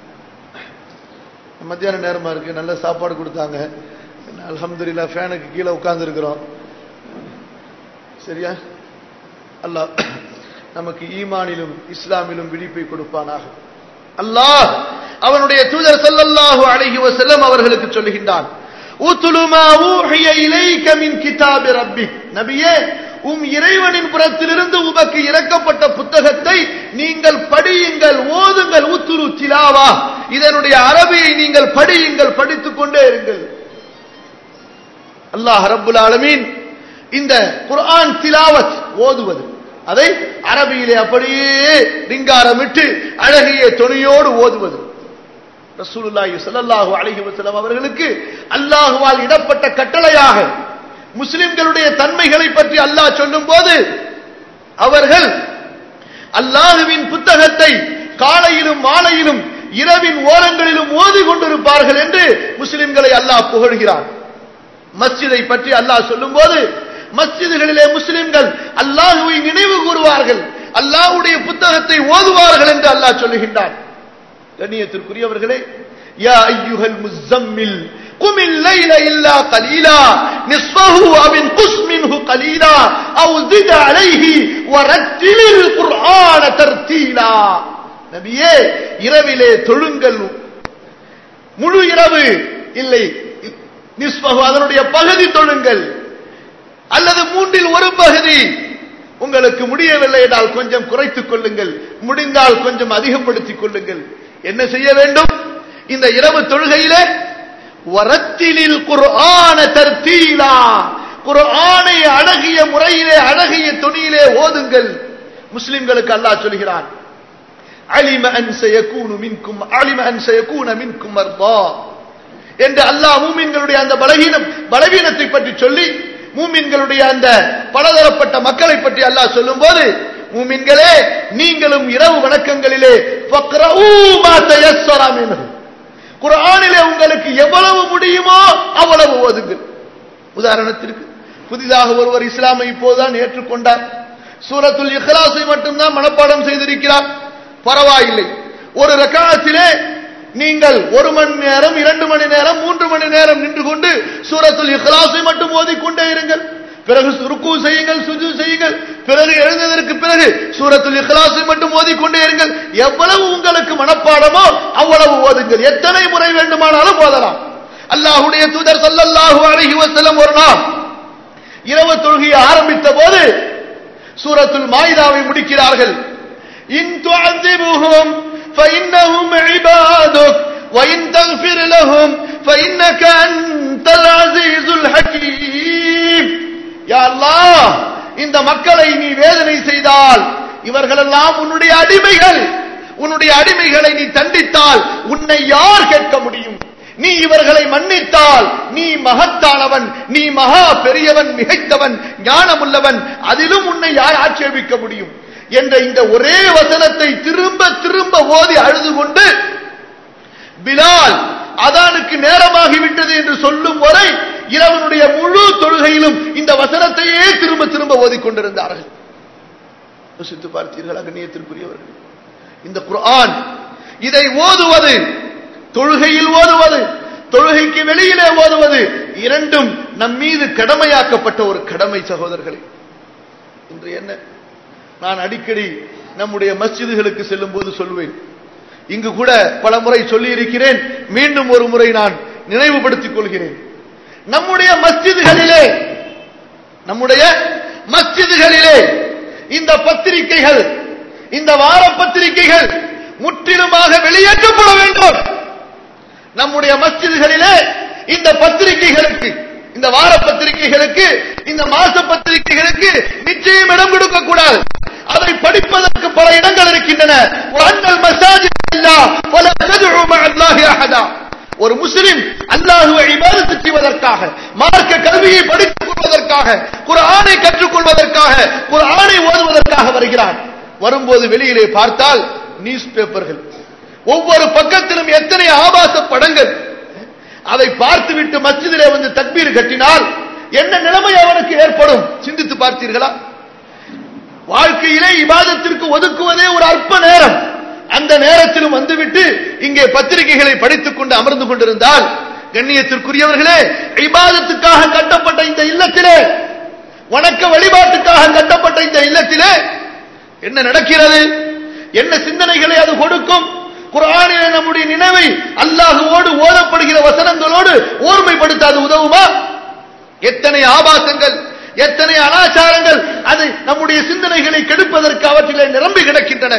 மத்தியான நேரமா இருக்கு நல்ல சாப்பாடு கொடுத்தாங்க அல்ஹம்துலில்லா ஃபேனுக்கு கீழே உட்கார்ந்து இருக்கிறோம் சரியா அல்லாஹ் நமக்கு ஈமானிலும் இஸ்லாமிலும் விழிப்பை கொடுப்பானாக அல்லாஹ் அவனுடைய தூதர் ஸல்லல்லாஹு அலைஹி வஸல்லம் அவர்களுக்கு சொல்லுகின்றான் உத்லு மா ஊஹிய இலைக மின் கிதாபி ரப்பிக் நபியே உம் இறைவனின் புறத்திலிருந்து உமக்கு இறக்கப்பட்ட புத்தகத்தை நீங்கள் படியுங்கள் ஓதுங்கள் உத்துரு திலாவா இதனுடைய அரபியை நீங்கள் படியுங்கள் படித்துக் கொண்டே இருங்கள் அல்லாஹ் ரப்புல் ஆலமீன் இந்த குர்ஆன் திலாவத் ஓதுவது அதை அரபியிலே அப்படியே ரிங்காரமிட்டு அழகிய துணியோடு ஓதுவது ரசூலுல்லாஹி ஸல்லல்லாஹு அலைஹி வஸல்லம் அவர்களுக்கு அல்லாஹ்வால் இடப்பட்ட கட்டளையாக முஸ்லிம்களுடைய தன்மைகளை பற்றி அல்லாஹ் சொல்லும்போது அவர்கள் அல்லாஹுவின் புத்தகத்தை காலையிலும் மாலையிலும் இரவின் ஓரங்களிலும் ஓதி கொண்டிருப்பார்கள் என்று முஸ்லிம்களை அல்லாஹ் புகழ்கிறார் மஸ்ஜிதை பற்றி அல்லாஹ் சொல்லும்போது மஸ்ஜிதுகளிலே முஸ்லிம்கள் அல்லாஹுவை நினைவு கூறுவார்கள் அல்லாஹ்வுடைய புத்தகத்தை ஓதுவார்கள் என்று அல்லாஹ் சொல்லுகின்றான் கண்ணியத்திற்குரியவர்களே யா ஐயுஹல் முஸம்மில் قم الليل إلا قليلا نصفه أو انقص منه قليلا أو زد عليه ورتل القرآن ترتيلا நபியே இரவிலே தொழுங்கள் முழு இரவு இல்லை நிஸ்பகு அதனுடைய பகுதி தொழுங்கள் அல்லது மூன்றில் ஒரு பகுதி உங்களுக்கு முடியவில்லை என்றால் கொஞ்சம் குறைத்துக் கொள்ளுங்கள் முடிந்தால் கொஞ்சம் அதிகப்படுத்திக் கொள்ளுங்கள் என்ன செய்ய வேண்டும் இந்த இரவு தொழுகையிலே வரத்திலில் குர்ஆன தர்த்தீலா குர்ஆனை அழகிய முறையிலே அழகிய துணியிலே ஓதுங்கள் முஸ்லிம்களுக்கு அல்லாஹ் சொல்கிறான் அலிம அன் சயகூனு மின்கும் அலிம அன் சயகூன மின்கும் மர்தா என்று அல்லாஹ் மூமின்களுடைய அந்த பலகீனம் பலவீனத்தை பற்றி சொல்லி மூமின்களுடைய அந்த பலதரப்பட்ட மக்களை பற்றி அல்லாஹ் சொல்லும்போது மூமின்களே நீங்களும் இரவு வணக்கங்களிலே ஃபக்ரஊ மா தயஸ்ஸர மின்ஹு குர்ஆனிலே உங்களுக்கு எவ்வளவு முடியுமோ அவ்வளவு ஓதுங்கள் உதாரணத்திற்கு புதிதாக ஒருவர் இஸ்லாமை இப்போதுதான் ஏற்றுக்கொண்டார் சூரத்துல் இஹ்லாஸை மட்டும்தான் மனப்பாடம் செய்திருக்கிறார் பரவாயில்லை ஒரு ரக்காத்திலே நீங்கள் ஒரு மணி நேரம் இரண்டு மணி நேரம் மூன்று மணி நேரம் நின்று கொண்டு சூரத்துல் இஹ்லாஸை மட்டும் ஓதிக்கொண்டே இருங்கள் பிறகு ருக்கு செய்யுங்கள் சுஜு செய்யுங்கள் பிறகு எழுந்ததற்கு பிறகு சூரத்துல் இஹ்லாஸை மட்டும் ஓதிக்கொண்டே இருங்கள் எவ்வளவு உங்களுக்கு மனப்பாடமோ அவ்வளவு ஓதுங்கள் எத்தனை முறை வேண்டுமானாலும் ஓதலாம் அல்லாஹ்வுடைய தூதர் ஸல்லல்லாஹு அலைஹி வஸல்லம் ஒரு நாள் இரவு தொழுகையை ஆரம்பித்த போது சூரத்துல் மாயிதாவை முடிக்கிறார்கள் இன் துஅذிபுஹும் فإنهم عبادك وإن تغفر لهم فإنك أنت العزيز الحكيم யா அல்லாஹ் இந்த மக்களை நீ வேதனை செய்தால் இவர்களெல்லாம் உன்னுடைய அடிமைகள் உன்னுடைய அடிமைகளை நீ தண்டித்தால் உன்னை யார் கேட்க முடியும் நீ இவர்களை மன்னித்தால் நீ மகத்தானவன் நீ மகா பெரியவன் மிகைத்தவன் ஞானமுள்ளவன் அதிலும் உன்னை யார் ஆட்சேபிக்க முடியும் என்ற இந்த ஒரே வசனத்தை திரும்ப திரும்ப ஓதி அழுது கொண்டு பிலால் அதானுக்கு நேரமாகிவிட்டது என்று சொல்லும் வரை இரவனுடைய முழு தொழுகையிலும் இந்த வசனத்தையே திரும்ப திரும்ப ஓதிக்கொண்டிருந்தார்கள் யோசித்து பார்த்தீர்களா கண்ணியத்திற்குரியவர்கள் இந்த குர்ஆன் இதை ஓதுவது தொழுகையில் ஓதுவது தொழுகைக்கு வெளியிலே ஓதுவது இரண்டும் நம் மீது கடமையாக்கப்பட்ட ஒரு கடமை சகோதரர்களே இன்று என்ன நான் அடிக்கடி நம்முடைய மஸ்ஜிதுகளுக்கு செல்லும் போது சொல்வேன் இங்கு கூட பல முறை சொல்லி இருக்கிறேன் மீண்டும் ஒரு முறை நான் நினைவுபடுத்திக் கொள்கிறேன் நம்முடைய மஸ்ஜிதுகளிலே நம்முடைய மஸ்ஜிதுகளிலே இந்த பத்திரிகைகள் இந்த வார பத்திரிகைகள் முற்றிலுமாக வெளியேற்றப்பட வேண்டும் நம்முடைய மஸ்ஜிதுகளிலே இந்த பத்திரிகைகளுக்கு இந்த வார பத்திரிகைகளுக்கு இந்த மாச பத்திரிகைகளுக்கு நிச்சயம் இடம் கொடுக்க கூடாது அதை படிப்பதற்கு பல இடங்கள் இருக்கின்றன வஅன்னல் மசாஜித் லில்லாஹ் வலா ததுஉ மஅல்லாஹி அஹதா ஒரு முஸ்லிம் அல்லாஹுவை இபாதத்து செய்வதற்காக மார்க்க கல்வியை படித்துக் கொள்வதற்காக குர்ஆனை கற்றுக்கொள்வதற்காக குர்ஆனை ஓதுவதற்காக வருகிறான் வரும்போது வெளியிலே பார்த்தால் நியூஸ் பேப்பர்கள் ஒவ்வொரு பக்கத்திலும் எத்தனை ஆபாச படங்கள் அதை பார்த்துவிட்டு மஸ்ஜிதிலே வந்து தக்பீர் கட்டினால் என்ன நிலைமை அவனுக்கு ஏற்படும் சிந்தித்து பார்த்தீர்களா வாழ்க்கையிலே இபாதத்திற்கு ஒதுக்குவதே ஒரு அற்ப நேரம் அந்த நேரத்திலும் வந்துவிட்டு இங்கே பத்திரிகைகளை படித்துக் கொண்டு அமர்ந்து கொண்டிருந்தால் கண்ணியத்திற்குரியவர்களே இபாதத்துக்காக கட்டப்பட்ட இந்த இல்லத்திலே வணக்க வழிபாட்டுக்காக கட்டப்பட்ட இந்த இல்லத்திலே என்ன நடக்கிறது என்ன சிந்தனைகளை அது கொடுக்கும் குரானிலே நம்முடைய நினைவை அல்லாஹுவோடு ஓதப்படுகிற வசனங்களோடு ஓர்மைப்படுத்தாது உதவுமா எத்தனை ஆபாசங்கள் எத்தனை அனாச்சாரங்கள் அது நம்முடைய சிந்தனைகளை கெடுப்பதற்கு அவற்றிலே நிரம்பி கிடக்கின்றன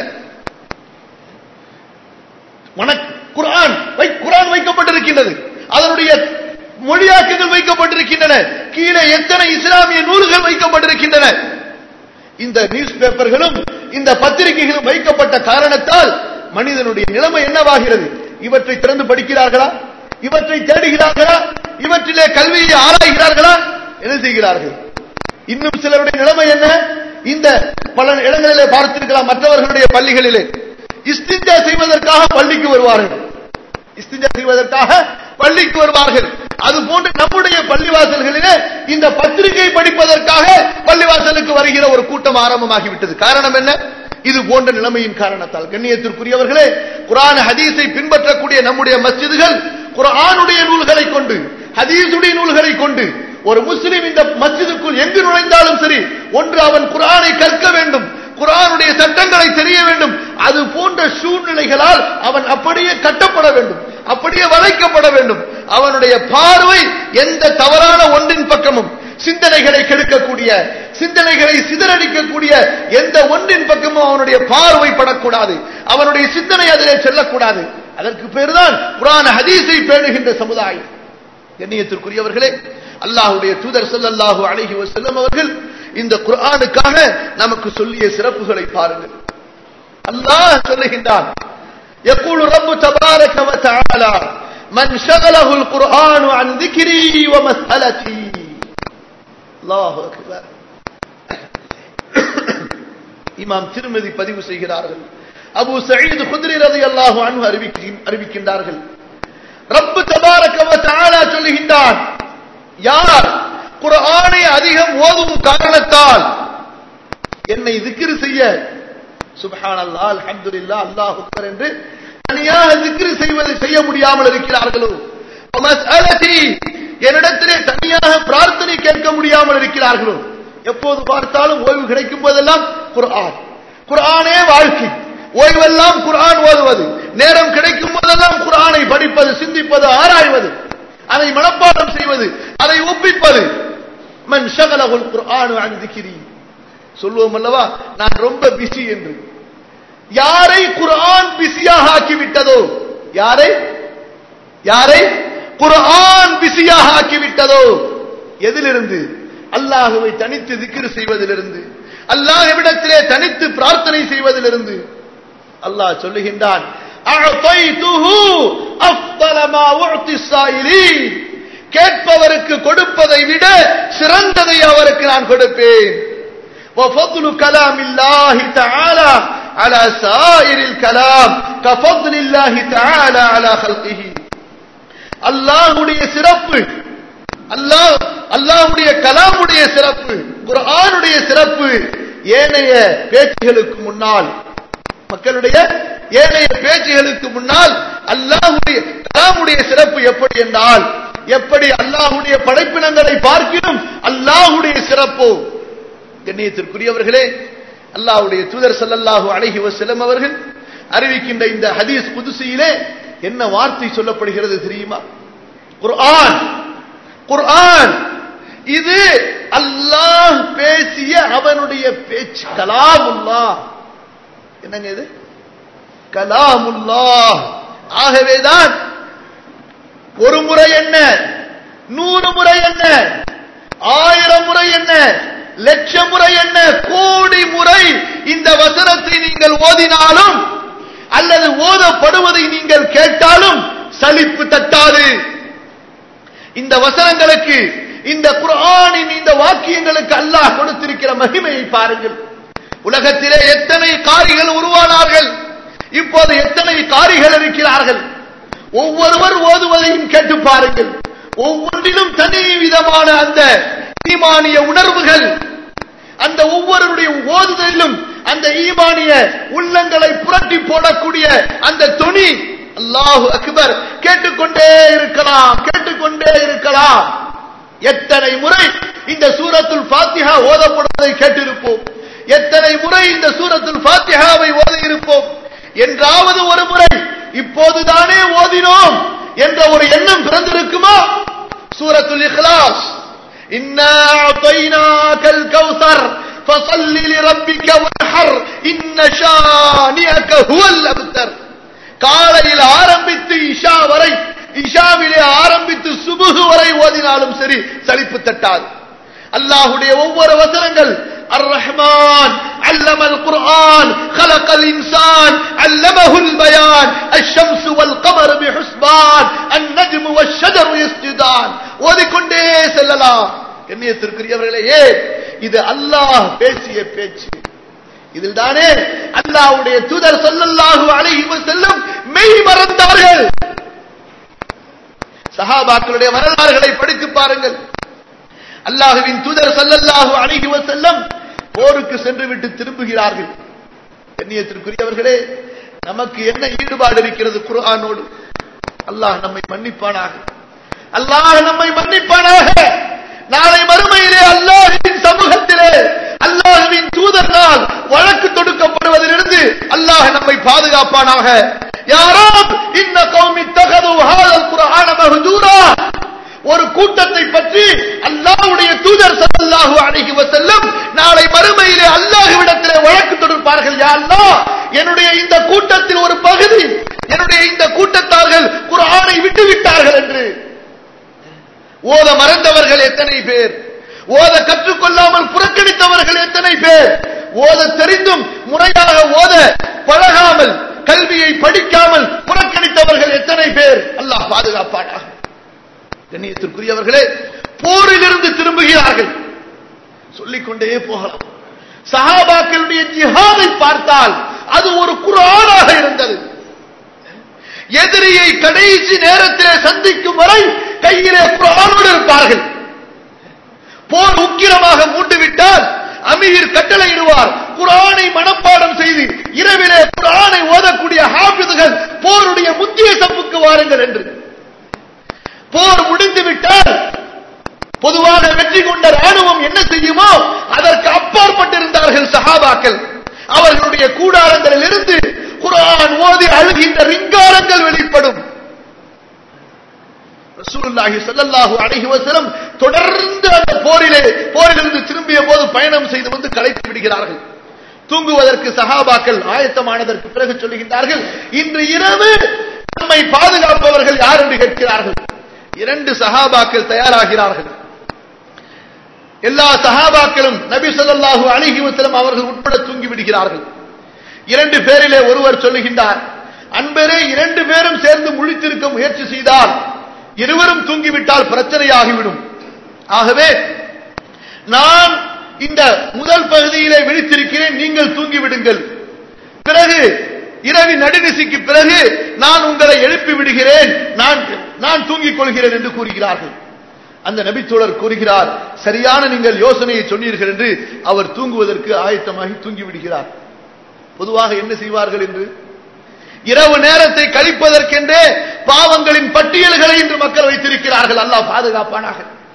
குரான் குரான் வைக்கப்பட்டிருக்கின்றது அதனுடைய மொழியாக்கங்கள் வைக்கப்பட்டிருக்கின்றன கீழே எத்தனை இஸ்லாமிய நூல்கள் வைக்கப்பட்டிருக்கின்றன இந்த நியூஸ் பேப்பர்களும் இந்த பத்திரிகைகளும் வைக்கப்பட்ட காரணத்தால் மனிதனுடைய நிலைமை என்னவாகிறது இவற்றை திறந்து படிக்கிறார்களா இவற்றை தேடுகிறார்களா இவற்றிலே கல்வியை ஆராய்கிறார்களா என்ன செய்கிறார்கள் இன்னும் சிலருடைய நிலைமை என்ன இந்த பல இடங்களிலே பார்த்திருக்கலாம் மற்றவர்களுடைய பள்ளிகளிலே இஸ்திஞ்சா செய்வதற்காக பள்ளிக்கு வருவார்கள் இஸ்திஞ்சா செய்வதற்காக பள்ளிக்கு வருவார்கள் அது போன்று நம்முடைய பள்ளிவாசல்களிலே இந்த பத்திரிகை படிப்பதற்காக பள்ளிவாசலுக்கு வருகிற ஒரு கூட்டம் ஆரம்பமாகிவிட்டது காரணம் என்ன இது போன்ற நிலைமையின் காரணத்தால் கண்ணியத்திற்குரியவர்களே குரான் ஹதீஸை பின்பற்றக்கூடிய நம்முடைய மஸ்ஜிதுகள் குரானுடைய நூல்களை கொண்டு ஹதீசுடைய நூல்களை கொண்டு ஒரு முஸ்லிம் இந்த மஸ்ஜிதுக்குள் எங்கு நுழைந்தாலும் சரி ஒன்று அவன் குரானை கற்க வேண்டும் குரானுடைய சட்டங்களை தெரிய வேண்டும் அது போன்ற சூழ்நிலைகளால் அவன் அப்படியே கட்டப்பட வேண்டும் அப்படியே வளைக்கப்பட வேண்டும் அவனுடைய பார்வை எந்த தவறான ஒன்றின் பக்கமும் சிந்தனைகளை கெடுக்கக்கூடிய சிந்தனைகளை சிதறடிக்கக்கூடிய எந்த ஒன்றின் பக்கமும் அவனுடைய பார்வை படக்கூடாது அவனுடைய சிந்தனை அதிலே செல்லக்கூடாது அதற்கு பேர்தான் குரான் ஹதீஸை பேணுகின்ற சமுதாயம் கண்ணியத்திற்குரியவர்களே அல்லாஹுடைய தூதர் ஸல்லல்லாஹு அலைஹி வஸல்லம் அவர்கள் இந்த குர்ஆனுக்காக நமக்கு சொல்லிய சிறப்புகளை பாருங்கள் அல்லாஹ் சொல்லுகின்றான் يقول رب تبارك وتعالى من شغله القرآن عن ذكري ومسألتي الله أكبر இமாம் திருமதி பதிவு செய்கிறார்கள் அபு சயீத் குத்ரி ரலியல்லாஹு அன்ஹு அறிவிக்கின்றார்கள் ரப்பு தபாரக வ தஆலா சொல்லுகின்றான் யார் குர்ஆனை அதிகம் ஓதும் காரணத்தால் என்னை திக்ரு செய்ய சுப்ஹானல்லாஹ் அல்ஹம்துலில்லாஹ் அல்லாஹ் அக்பர் என்று தனியாக திக்ரு செய்வது செய்ய முடியாமல் இருக்கிறார்களோ மஸ்அலதி என்னிடத்திலே தனியாக பிரார்த்தனை கேட்க முடியாமல் இருக்கிறார்களோ எப்போது பார்த்தாலும் ஓய்வு கிடைக்கும் போதெல்லாம் குர்ஆன் குர்ஆனே வாழ்க்கை ஓய்வெல்லாம் குர்ஆன் ஓதுவது நேரம் கிடைக்கும் போதெல்லாம் குர்ஆனை படிப்பது சிந்திப்பது ஆராய்வது அதை மனப்பாடம் செய்வது அதை ஒப்பிப்பது மன் ஷகலகுல் குர்ஆனு அன் திக்ரி சொல்லுவோம் அல்லவா நான் ரொம்ப பிஸி என்று யாரை குர்ஆன் பிஸியாக ஆக்கிவிட்டதோ யாரை யாரை குர்ஆன் பிஸியாக ஆக்கிவிட்டதோ எதிலிருந்து அல்லாஹுவை தனித்து திக்ரு செய்வதிலிருந்து அல்லாஹ்விடத்திலே தனித்து பிரார்த்தனை செய்வதிலிருந்து அல்லாஹ் சொல்லுகின்றான் அஅதைதுஹு அஃதல மா உஅதி ஸாயிலீன் கேட்பவருக்கு கொடுப்பதை விட சிறந்ததை அவருக்கு நான் கொடுப்பேன் وفضل كلام الله تعالى على سائر الكلام كفضل الله تعالى على خلقه அல்லாஹ்வுடைய சிறப்பு அல்லாஹ் அல்லாஹ்வுடைய கலாமுடைய சிறப்பு குர்ஆனுடைய சிறப்பு ஏனைய பேச்சுகளுக்கு முன்னால் மக்களுடைய ஏனைய பேச்சுகளுக்கு முன்னால் அல்லாஹ்வுடைய கலாமுடைய சிறப்பு எப்படி என்றால் எப்படி அல்லாஹ்வுடைய படைப்பினங்களை பார்க்கிலும் அல்லாஹ்வுடைய சிறப்போ கண்ணியத்திற்குரியவர்களே அல்லாஹ்வுடைய தூதர் ஸல்லல்லாஹு அலைஹி வஸல்லம் அவர்கள் அறிவிக்கின்ற இந்த ஹதீஸ் குதுசியிலே என்ன வார்த்தை சொல்லப்படுகிறது தெரியுமா குர்ஆன் குர்ஆன் இது அல்லாஹ் பேசிய அவனுடைய பேச்சு கலாமுல்லாஹ் என்னங்க இது கலாமுல்லாஹ் ஆகவேதான் ஒரு முறை என்ன நூறு முறை என்ன ஆயிரம் முறை என்ன லட்சம் முறை என்ன கோடி முறை இந்த வசனத்தை நீங்கள் ஓதினாலும் அல்லது ஓதப்படுவதை நீங்கள் கேட்டாலும் சலிப்பு தட்டாது இந்த வசனங்களுக்கு இந்த குர்ஆனின் இந்த வாக்கியங்களுக்கு அல்லாஹ் கொடுத்திருக்கிற மகிமையை பாருங்கள் உலகத்திலே எத்தனை காரிகள் உருவானார்கள் இப்போது எத்தனை காரிகள் இருக்கிறார்கள் ஒவ்வொருவர் ஓதுவதையும் கேட்டு பாருங்கள் ஒவ்வொன்றிலும் தனி விதமான அந்த ஈமானிய உணர்வுகள் அந்த ஒவ்வொருடைய ஓதுதலிலும் அந்த ஈமானிய உள்ளங்களை புரட்டி போடக்கூடிய அந்த துணி அல்லாஹு அக்பர் கேட்டுக்கொண்டே இருக்கலாம் கேட்டுக்கொண்டே இருக்கலாம் எத்தனை முறை இந்த சூரத்துல் ஃபாத்திஹா ஓதப்படுவதை கேட்டிருப்போம் எத்தனை முறை இந்த சூரத்துல் ஃபாத்திஹாவை ஓதி இருப்போம் என்றாவது ஒரு முறை இப்போதுதானே ஓதினோம் என்ற ஒரு எண்ணம் பிறந்திருக்குமா சூரத்துல் இக்லாஸ் இன்னா அத்தைனாக்கல் கௌசர் فصل لربك وانحر إن شانئك هو الأبتر காலையில் ஆரம்பித்து இஷா வரை இஷாவிலே ஆரம்பித்து சுபுகு வரை ஓதினாலும் சரி சலிப்பு தட்டாது அல்லாஹுடைய ஒவ்வொரு வசனங்கள் الرحمن علم القرآن خلق الإنسان علمه البيان الشمس والقمر بحسبان النجم والشجر يسجدان ஓதிக்கொண்டே செல்லலாம் கண்ணியத்திற்குரியவர்களே ஏன் இது அல்லாஹ் பேசிய பேச்சு இதில் தானே அல்லாஹ்வுடைய தூதர் ஸல்லல்லாஹு அலைஹி வஸல்லம் மெய் மறந்தார்கள் சஹாபாக்களுடைய வரலாறுகளை படித்து பாருங்கள் அல்லாஹுவின் தூதர் ஸல்லல்லாஹு அலைஹி வஸல்லம் போருக்கு சென்று விட்டு திரும்புகிறார்கள் கண்ணியத்திற்குரியவர்களே நமக்கு என்ன ஈடுபாடு இருக்கிறது குர்ஆனோடு அல்லாஹ் நம்மை மன்னிப்பானாக அல்லாஹ் நம்மை மன்னிப்பானாக நாளை மறுமையிலே அல்லாஹுவின் சமூகத்திலே அல்லாஹுவின் தூதர்களால் வழக்கு தொடுக்கப்படுவதிலிருந்து அல்லாஹ் நம்மை பாதுகாப்பானாக யாரோ இந்த கௌமி தகது ஹாதல் குர்ஆன மஹ்ஜூரா ஒரு கூட்டத்தை பற்றி அல்லாஹ்வுடைய தூதர் ஸல்லல்லாஹு அலைஹி வஸல்லம் நாளை மறுமையிலே அல்லாஹ்விடத்திலே வழக்கு தொடுப்பார்கள் யா அல்லாஹ் என்னுடைய இந்த கூட்டத்தில் ஒரு பகுதி என்னுடைய இந்த கூட்டத்தார்கள் குர்ஆனை விட்டு விட்டார்கள் என்று ஓத மறந்தவர்கள் எத்தனை பேர் ஓத கற்றுக்கொள்ளாமல் புறக்கணித்தவர்கள் எத்தனை பேர் ஓத தெரிந்தும் முறையாக ஓத பழகாமல் கல்வியை படிக்காமல் புறக்கணித்தவர்கள் எத்தனை பேர் அல்லாஹ் பாதுகாப்பானாக கண்ணியத்திற்குரியவர்களே போரிலிருந்து திரும்புகிறார்கள் சொல்லிக்கொண்டே போகலாம் சஹாபாக்களுடைய ஜிஹாதை பார்த்தால் அது ஒரு குரானாக இருந்தது எதிரியை கடைசி நேரத்திலே சந்திக்கும் வரை கையிலே குரானோடு இருப்பார்கள் போர் உக்கிரமாக மூண்டுவிட்டால் அமீர் கட்டளையிடுவார் குரானை மனப்பாடம் செய்து இரவிலே குரானை ஓதக்கூடிய ஹாபிதுகள் போருடைய முத்திய சப்புக்கு வாருங்கள் என்று போர் முடிந்து விட்டால் பொதுவாக வெற்றி கொண்ட ராணுவம் என்ன செய்யுமோ அதற்கு அப்பாற்பட்டிருந்தார்கள் சஹாபாக்கள் அவர்களுடைய கூடாரங்களில் இருந்து குரான் ஓதி அழுகின்ற ரிங்காரங்கள் வெளிப்படும் ரசூலுல்லாஹி ஸல்லல்லாஹு அலைஹி வஸல்லம் தொடர்ந்து அந்த போரிலே போரிலிருந்து திரும்பிய போது பயணம் செய்து வந்து களைத்து விடுகிறார்கள் தூங்குவதற்கு சஹாபாக்கள் ஆயத்தமானதற்கு பிறகு சொல்லுகின்றார்கள் இன்று இரவு நம்மை பாதுகாப்பவர்கள் யார் என்று கேட்கிறார்கள் இரண்டு சஹாபாக்கள் தயாராகிறார்கள் எல்லா சஹாபாக்களும் நபி ஸல்லல்லாஹு அலைஹி வஸல்லம் அவர்கள் உட்பட தூங்கி விடுகிறார்கள் இரண்டு பேரிலே ஒருவர் சொல்லுகின்றார் அன்பரே இரண்டு பேரும் சேர்ந்து முழித்திருக்க முயற்சி செய்தால் இருவரும் தூங்கிவிட்டால் பிரச்சனையாகிவிடும் ஆகவே நான் இந்த முதல் பகுதியிலே விழித்திருக்கிறேன் நீங்கள் தூங்கிவிடுங்கள் பிறகு இரவின் நடுநிசிக்கு பிறகு நான் உங்களை எழுப்பி விடுகிறேன் நான் நான் தூங்கிக் கொள்கிறேன் என்று கூறுகிறார்கள் அந்த நபித்தோழர் கூறுகிறார் சரியான நீங்கள் யோசனையை சொன்னீர்கள் என்று அவர் தூங்குவதற்கு ஆயத்தமாகி தூங்கி விடுகிறார் பொதுவாக என்ன செய்வார்கள் என்று இரவு நேரத்தை கழிப்பதற்கென்றே பாவங்களின் பட்டியல்களை இன்று மக்கள் வைத்திருக்கிறார்கள் அல்லாஹ் பாதுகாப்பானாக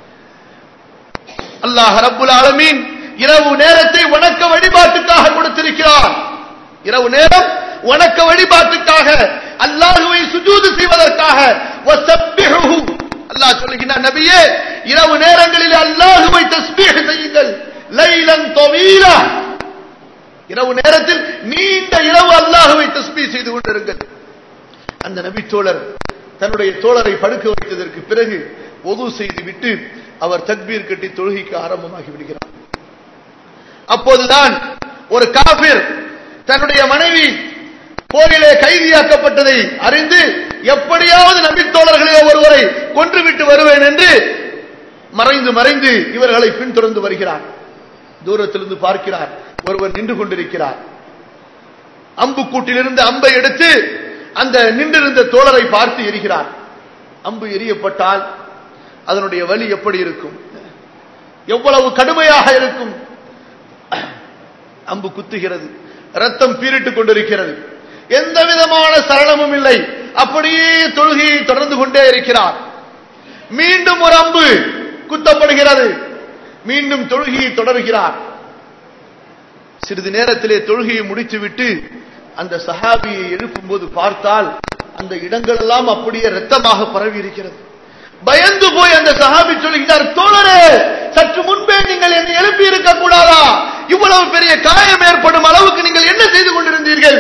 அல்லாஹ் ரப்புல் ஆலமீன் இரவு நேரத்தை வணக்க வழிபாட்டுக்காக கொடுத்திருக்கிறார் இரவு நேரம் வணக்க வழிபாட்டுக்காக அல்லாஹுவை சுஜூது செய்வதற்காக வஸப்பிஹுஹு அல்லாஹ் சொல்லுகிறார் நபியே இரவு நேரங்களில் அல்லாஹுவை தஸ்பீஹ் செய்யுங்கள் லைலன் தவீலா இரவு நேரத்தில் நீண்ட இரவு அல்லாஹுவை தஸ்பீஹ் செய்து கொண்டிருங்கள் அந்த நபி தோழர் தன்னுடைய தோழரை படுக்க வைத்ததற்கு பிறகு ஒது செய்து விட்டு அவர் தக்பீர் கட்டி தொழுகைக்கு ஆரம்பமாகி விடுகிறார் அப்போதுதான் ஒரு காபிர் தன்னுடைய மனைவி போரிலே கைதியாக்கப்பட்டதை அறிந்து எப்படியாவது நபித்தோழர்களே ஒருவரை கொன்றுவிட்டு வருவேன் என்று மறைந்து மறைந்து இவர்களை பின்தொடர்ந்து வருகிறார் தூரத்திலிருந்து பார்க்கிறார் ஒருவர் நின்று கொண்டிருக்கிறார் அம்புக்கூட்டிலிருந்து அம்பை எடுத்து அந்த நின்றிருந்த தோழரை பார்த்து எரிகிறார் அம்பு எரியப்பட்டால் அதனுடைய வலி எப்படி இருக்கும் எவ்வளவு கடுமையாக இருக்கும் அம்பு குத்துகிறது ரத்தம் பீரிட்டுக் கொண்டிருக்கிறது எந்த விதமான சரணமும் இல்லை அப்படியே தொழுகையை தொடர்ந்து கொண்டே இருக்கிறார் மீண்டும் ஒரு அம்பு குத்தப்படுகிறது மீண்டும் தொழுகையை தொடர்கிறார் சிறிது நேரத்திலே தொழுகையை முடித்துவிட்டு அந்த சஹாபியை எழுப்பும் போது பார்த்தால் அந்த இடங்கள் எல்லாம் அப்படியே ரத்தமாக பரவி இருக்கிறது பயந்து போய் அந்த சஹாபி சொல்லுகிறார் தோழரே சற்று முன்பே நீங்கள் என்னை எழுப்பி இருக்க கூடாதா இவ்வளவு பெரிய காயம் ஏற்படும் அளவுக்கு நீங்கள் என்ன செய்து கொண்டிருந்தீர்கள்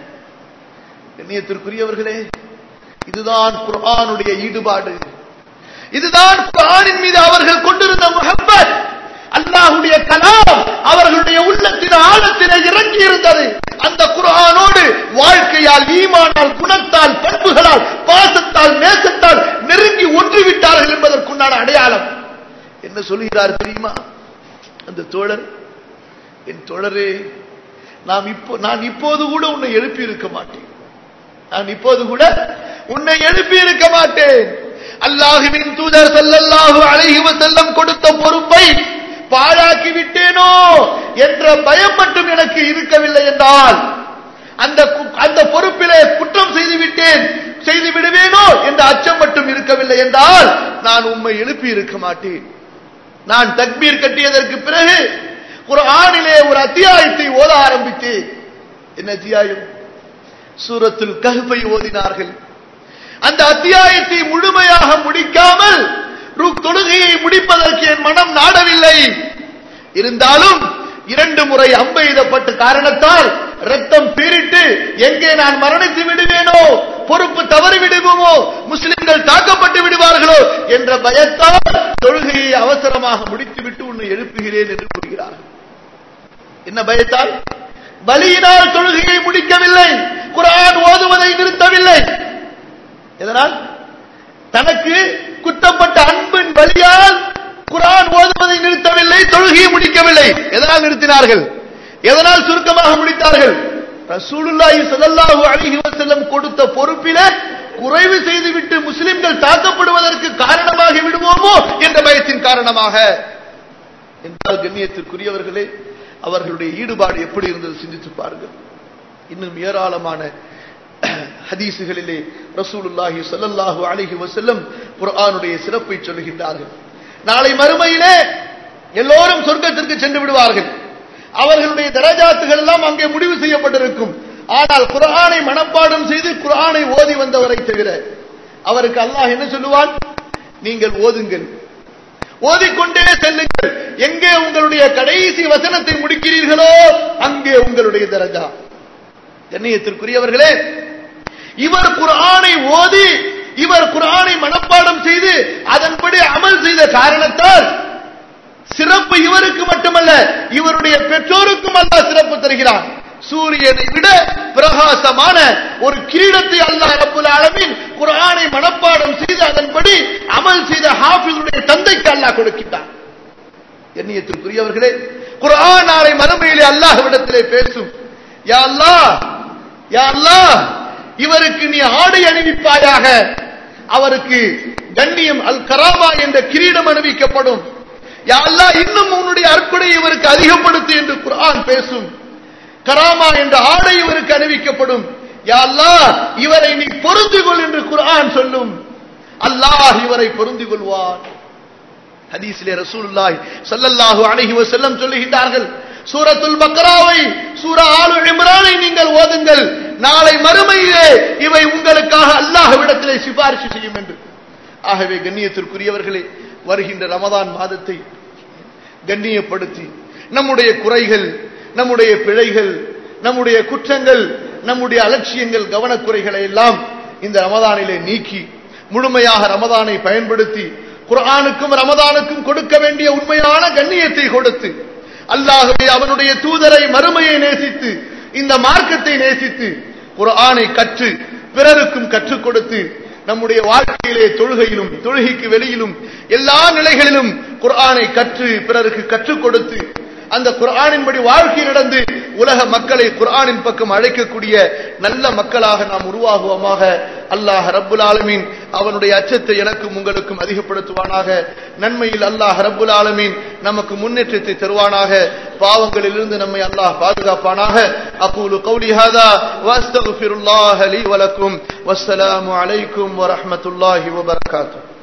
கண்ணியத்திற்குரியவர்களே இதுதான் குர்ஆனுடைய ஈடுபாடு இதுதான் குர்ஆனின் மீது அவர்கள் கொண்டிருந்த முகப்பத் அல்லாஹுடைய கலாம் அவர்களுடைய உள்ளத்தின் ஆழத்திலே இறங்கி இருந்தது அந்த குர்ஆனோடு வாழ்க்கையால் ஈமானால் குணத்தால் பண்புகளால் பாசத்தால் நேசத்தால் நெருங்கி ஒன்றிவிட்டார்கள் என்பதற்குண்டான அடையாளம் என்ன சொல்கிறார் தெரியுமா அந்த தோழர் என் தோழரே நாம் இப்போ நான் இப்போது கூட உன்னை எழுப்பி இருக்க மாட்டேன் நான் இப்போது கூட உன்னை எழுப்பி இருக்க மாட்டேன் அல்லாஹுவின் தூதர் ஸல்லல்லாஹு அலைஹி வஸல்லம் கொடுத்த பொறுப்பை பாழாக்கி விட்டேனோ என்ற பயம் மட்டும் எனக்கு இருக்கவில்லை என்றால் அந்த கு- அந்த பொறுப்பிலே குற்றம் செய்து விட்டேன் செய்து விடுவேனோ என்ற அச்சம் மட்டும் இருக்கவில்லை என்றால் நான் உம்மை எழுப்பி இருக்க மாட்டேன் நான் தக்பீர் கட்டியதற்கு பிறகு குர்ஆனிலே ஒரு அத்தியாயத்தை ஓத ஆரம்பித்தேன் என்ன அத்தியாயம் சூரத்துல் கஹ்பை ஓதினார்கள் அந்த அத்தியாயத்தை முழுமையாக முடிக்காமல் ருக் தொழுகையை முடிப்பதற்கு என் மனம் நாடவில்லை இருந்தாலும் இரண்டு முறை அம்பெய்தப்பட்ட காரணத்தால் ரத்தம் பீரிட்டு எங்கே நான் மரணித்து விடுவேனோ பொறுப்பு தவறி விடுவோமோ முஸ்லிம்கள் தாக்கப்பட்டு விடுவார்களோ என்ற பயத்தால் தொழுகையை அவசரமாக முடித்துவிட்டு உன்னை எழுப்புகிறேன் என்று கூறுகிறார் என்ன பயத்தால் பலியினால் தொழுகையை முடிக்கவில்லை குர்ஆன் ஓதுவதை நிறுத்தவில்லை எதனால் தனக்கு குத்தப்பட்ட அன்பின் பலியால் குர்ஆன் ஓதுவதை நிறுத்தவில்லை தொழுகையை முடிக்கவில்லை எதனால் நிறுத்தினார்கள் எதனால் சுருக்கமாக முடித்தார்கள் ரசூலுல்லாஹி ஸல்லல்லாஹு அலைஹி வஸல்லம் கொடுத்த பொறுப்பிலே குறைவு செய்துவிட்டு முஸ்லிம்கள் தாக்கப்படுவதற்கு காரணமாகி விடுவோமோ என்ற பயத்தின் காரணமாக என்றால் கண்ணியத்திற்குரியவர்களே அவர்களுடைய ஈடுபாடு எப்படி இருந்தது சிந்தித்து பாருங்கள் இன்னும் ஏராளமான ஹதீசுகளிலே ரசூலுல்லாஹி ஸல்லல்லாஹு அலைஹி வஸல்லம் குர்ஆனுடைய சிறப்பை சொல்லுகின்றார்கள் நாளை மறுமையிலே எல்லோரும் சொர்க்கத்திற்கு சென்று விடுவார்கள் அவர்களுடைய தரஜாத்துகள் எல்லாம் அங்கே முடிவு செய்யப்பட்டிருக்கும் ஆனால் குர்ஆனை மனப்பாடம் செய்து குர்ஆனை ஓதி வந்தவரை தவிர அவருக்கு அல்லாஹ் என்ன சொல்லுவான் நீங்கள் ஓதுங்கள் ஓதிக்கொண்டே செல்லுங்கள் எங்கே உங்களுடைய கடைசி வசனத்தை முடிக்கிறீர்களோ அங்கே உங்களுடைய தரஜா கண்ணியத்திற்குரியவர்களே இவர் குர்ஆனை ஓதி இவர் குர்ஆனை மனப்பாடம் செய்து அதன்படி அமல் செய்த காரணத்தால் சிறப்பு சிறப்பு இவருக்கு மட்டுமல்ல இவருடைய பெற்றோருக்கும் அல்லாஹ் சிறப்பு தருகிறான் சூரியனை விட பிரகாசமான ஒரு கிரீடத்தை அல்லாஹ் ரப்புல் ஆலமீன் குர்ஆனை மனப்பாடம் செய்து அதன்படி அமல் செய்த ஹாஃபிஸுடைய தந்தைக்கு அல்லாஹ் கொடுக்கின்றான் எண்ணியத்திற்குரியவர்களே குர்ஆன் நாளை மறுமையிலே அல்லாஹ்விடத்திலே பேசும் யா அல்லாஹ் யா அல்லாஹ் இவருக்கு நீ ஆடை அணிவிப்பாயாக அவருக்கு கண்ணியம் அல் கராமா என்ற கிரீடம் அணிவிக்கப்படும் யா அல்லாஹ் இன்னும் உன்னுடைய அற்புடை இவருக்கு அதிகப்படுத்து என்று குர்ஆன் பேசும் கராமா என்ற ஆடை இவருக்கு அணிவிக்கப்படும் யா அல்லாஹ் இவரை நீ பொருந்து கொள் என்று குர்ஆன் சொல்லும் அல்லாஹ் இவரை பொருந்து கொள்வார் ஹதீஸிலே ரசூலுல்லாஹி ஸல்லல்லாஹு அலைஹி வஸல்லம் சொல்லுகின்றார்கள் சூரத்துல் பக்ராவை சூரா ஆலு இம்ரானை நீங்கள் ஓதுங்கள் நாளை மறுமையிலே இவை உங்களுக்காக அல்லாஹ்விடத்திலே சிபாரிசு செய்யும் என்று ஆகவே கண்ணியத்திற்குரியவர்களே வருகின்ற ரமதான் மாதத்தை கண்ணியப்படுத்தி நம்முடைய குறைகள் நம்முடைய பிழைகள் நம்முடைய குற்றங்கள் நம்முடைய அலட்சியங்கள் கவனக்குறைகளை எல்லாம் இந்த ரமதானிலே நீக்கி முழுமையாக ரமதானை பயன்படுத்தி குர்ஆனுக்கும் ரமதானுக்கும் கொடுக்க வேண்டிய உண்மையான கண்ணியத்தை கொடுத்து அல்லாஹ்வை அவனுடைய தூதரை மறுமையை நேசித்து இந்த மார்க்கத்தை நேசித்து குர்ஆனை கற்று பிறருக்கும் கற்றுக் கொடுத்து நம்முடைய வாழ்க்கையிலே தொழுகையிலும் தொழுகைக்கு வெளியிலும் எல்லா நிலைகளிலும் குர்ஆனை கற்று பிறருக்கு கற்றுக் கொடுத்து அந்த குர்ஆனின்படி வாழ்க்கை நடந்து உலக மக்களை குர்ஆனின் பக்கம் அழைக்கக்கூடிய நல்ல மக்களாக நாம் உருவாகுவோமாக அல்லாஹ் ரப்புல் ஆலமீன் அவனுடைய அச்சத்தை எனக்கும் உங்களுக்கும் அதிகப்படுத்துவானாக நன்மையில் அல்லாஹ் ரப்புல் ஆலமீன் நமக்கு முன்னேற்றத்தை தருவானாக பாவங்களிலிருந்து நம்மை அல்லாஹ் பாதுகாப்பானாக அகூலு கௌலி ஹாதா வஸ்தகுஃபிருல்லாஹ் லீ வலக்கும் வஸ்ஸலாமு அலைக்கும் வரஹ்மத்துல்லாஹி வபரகாத்துஹு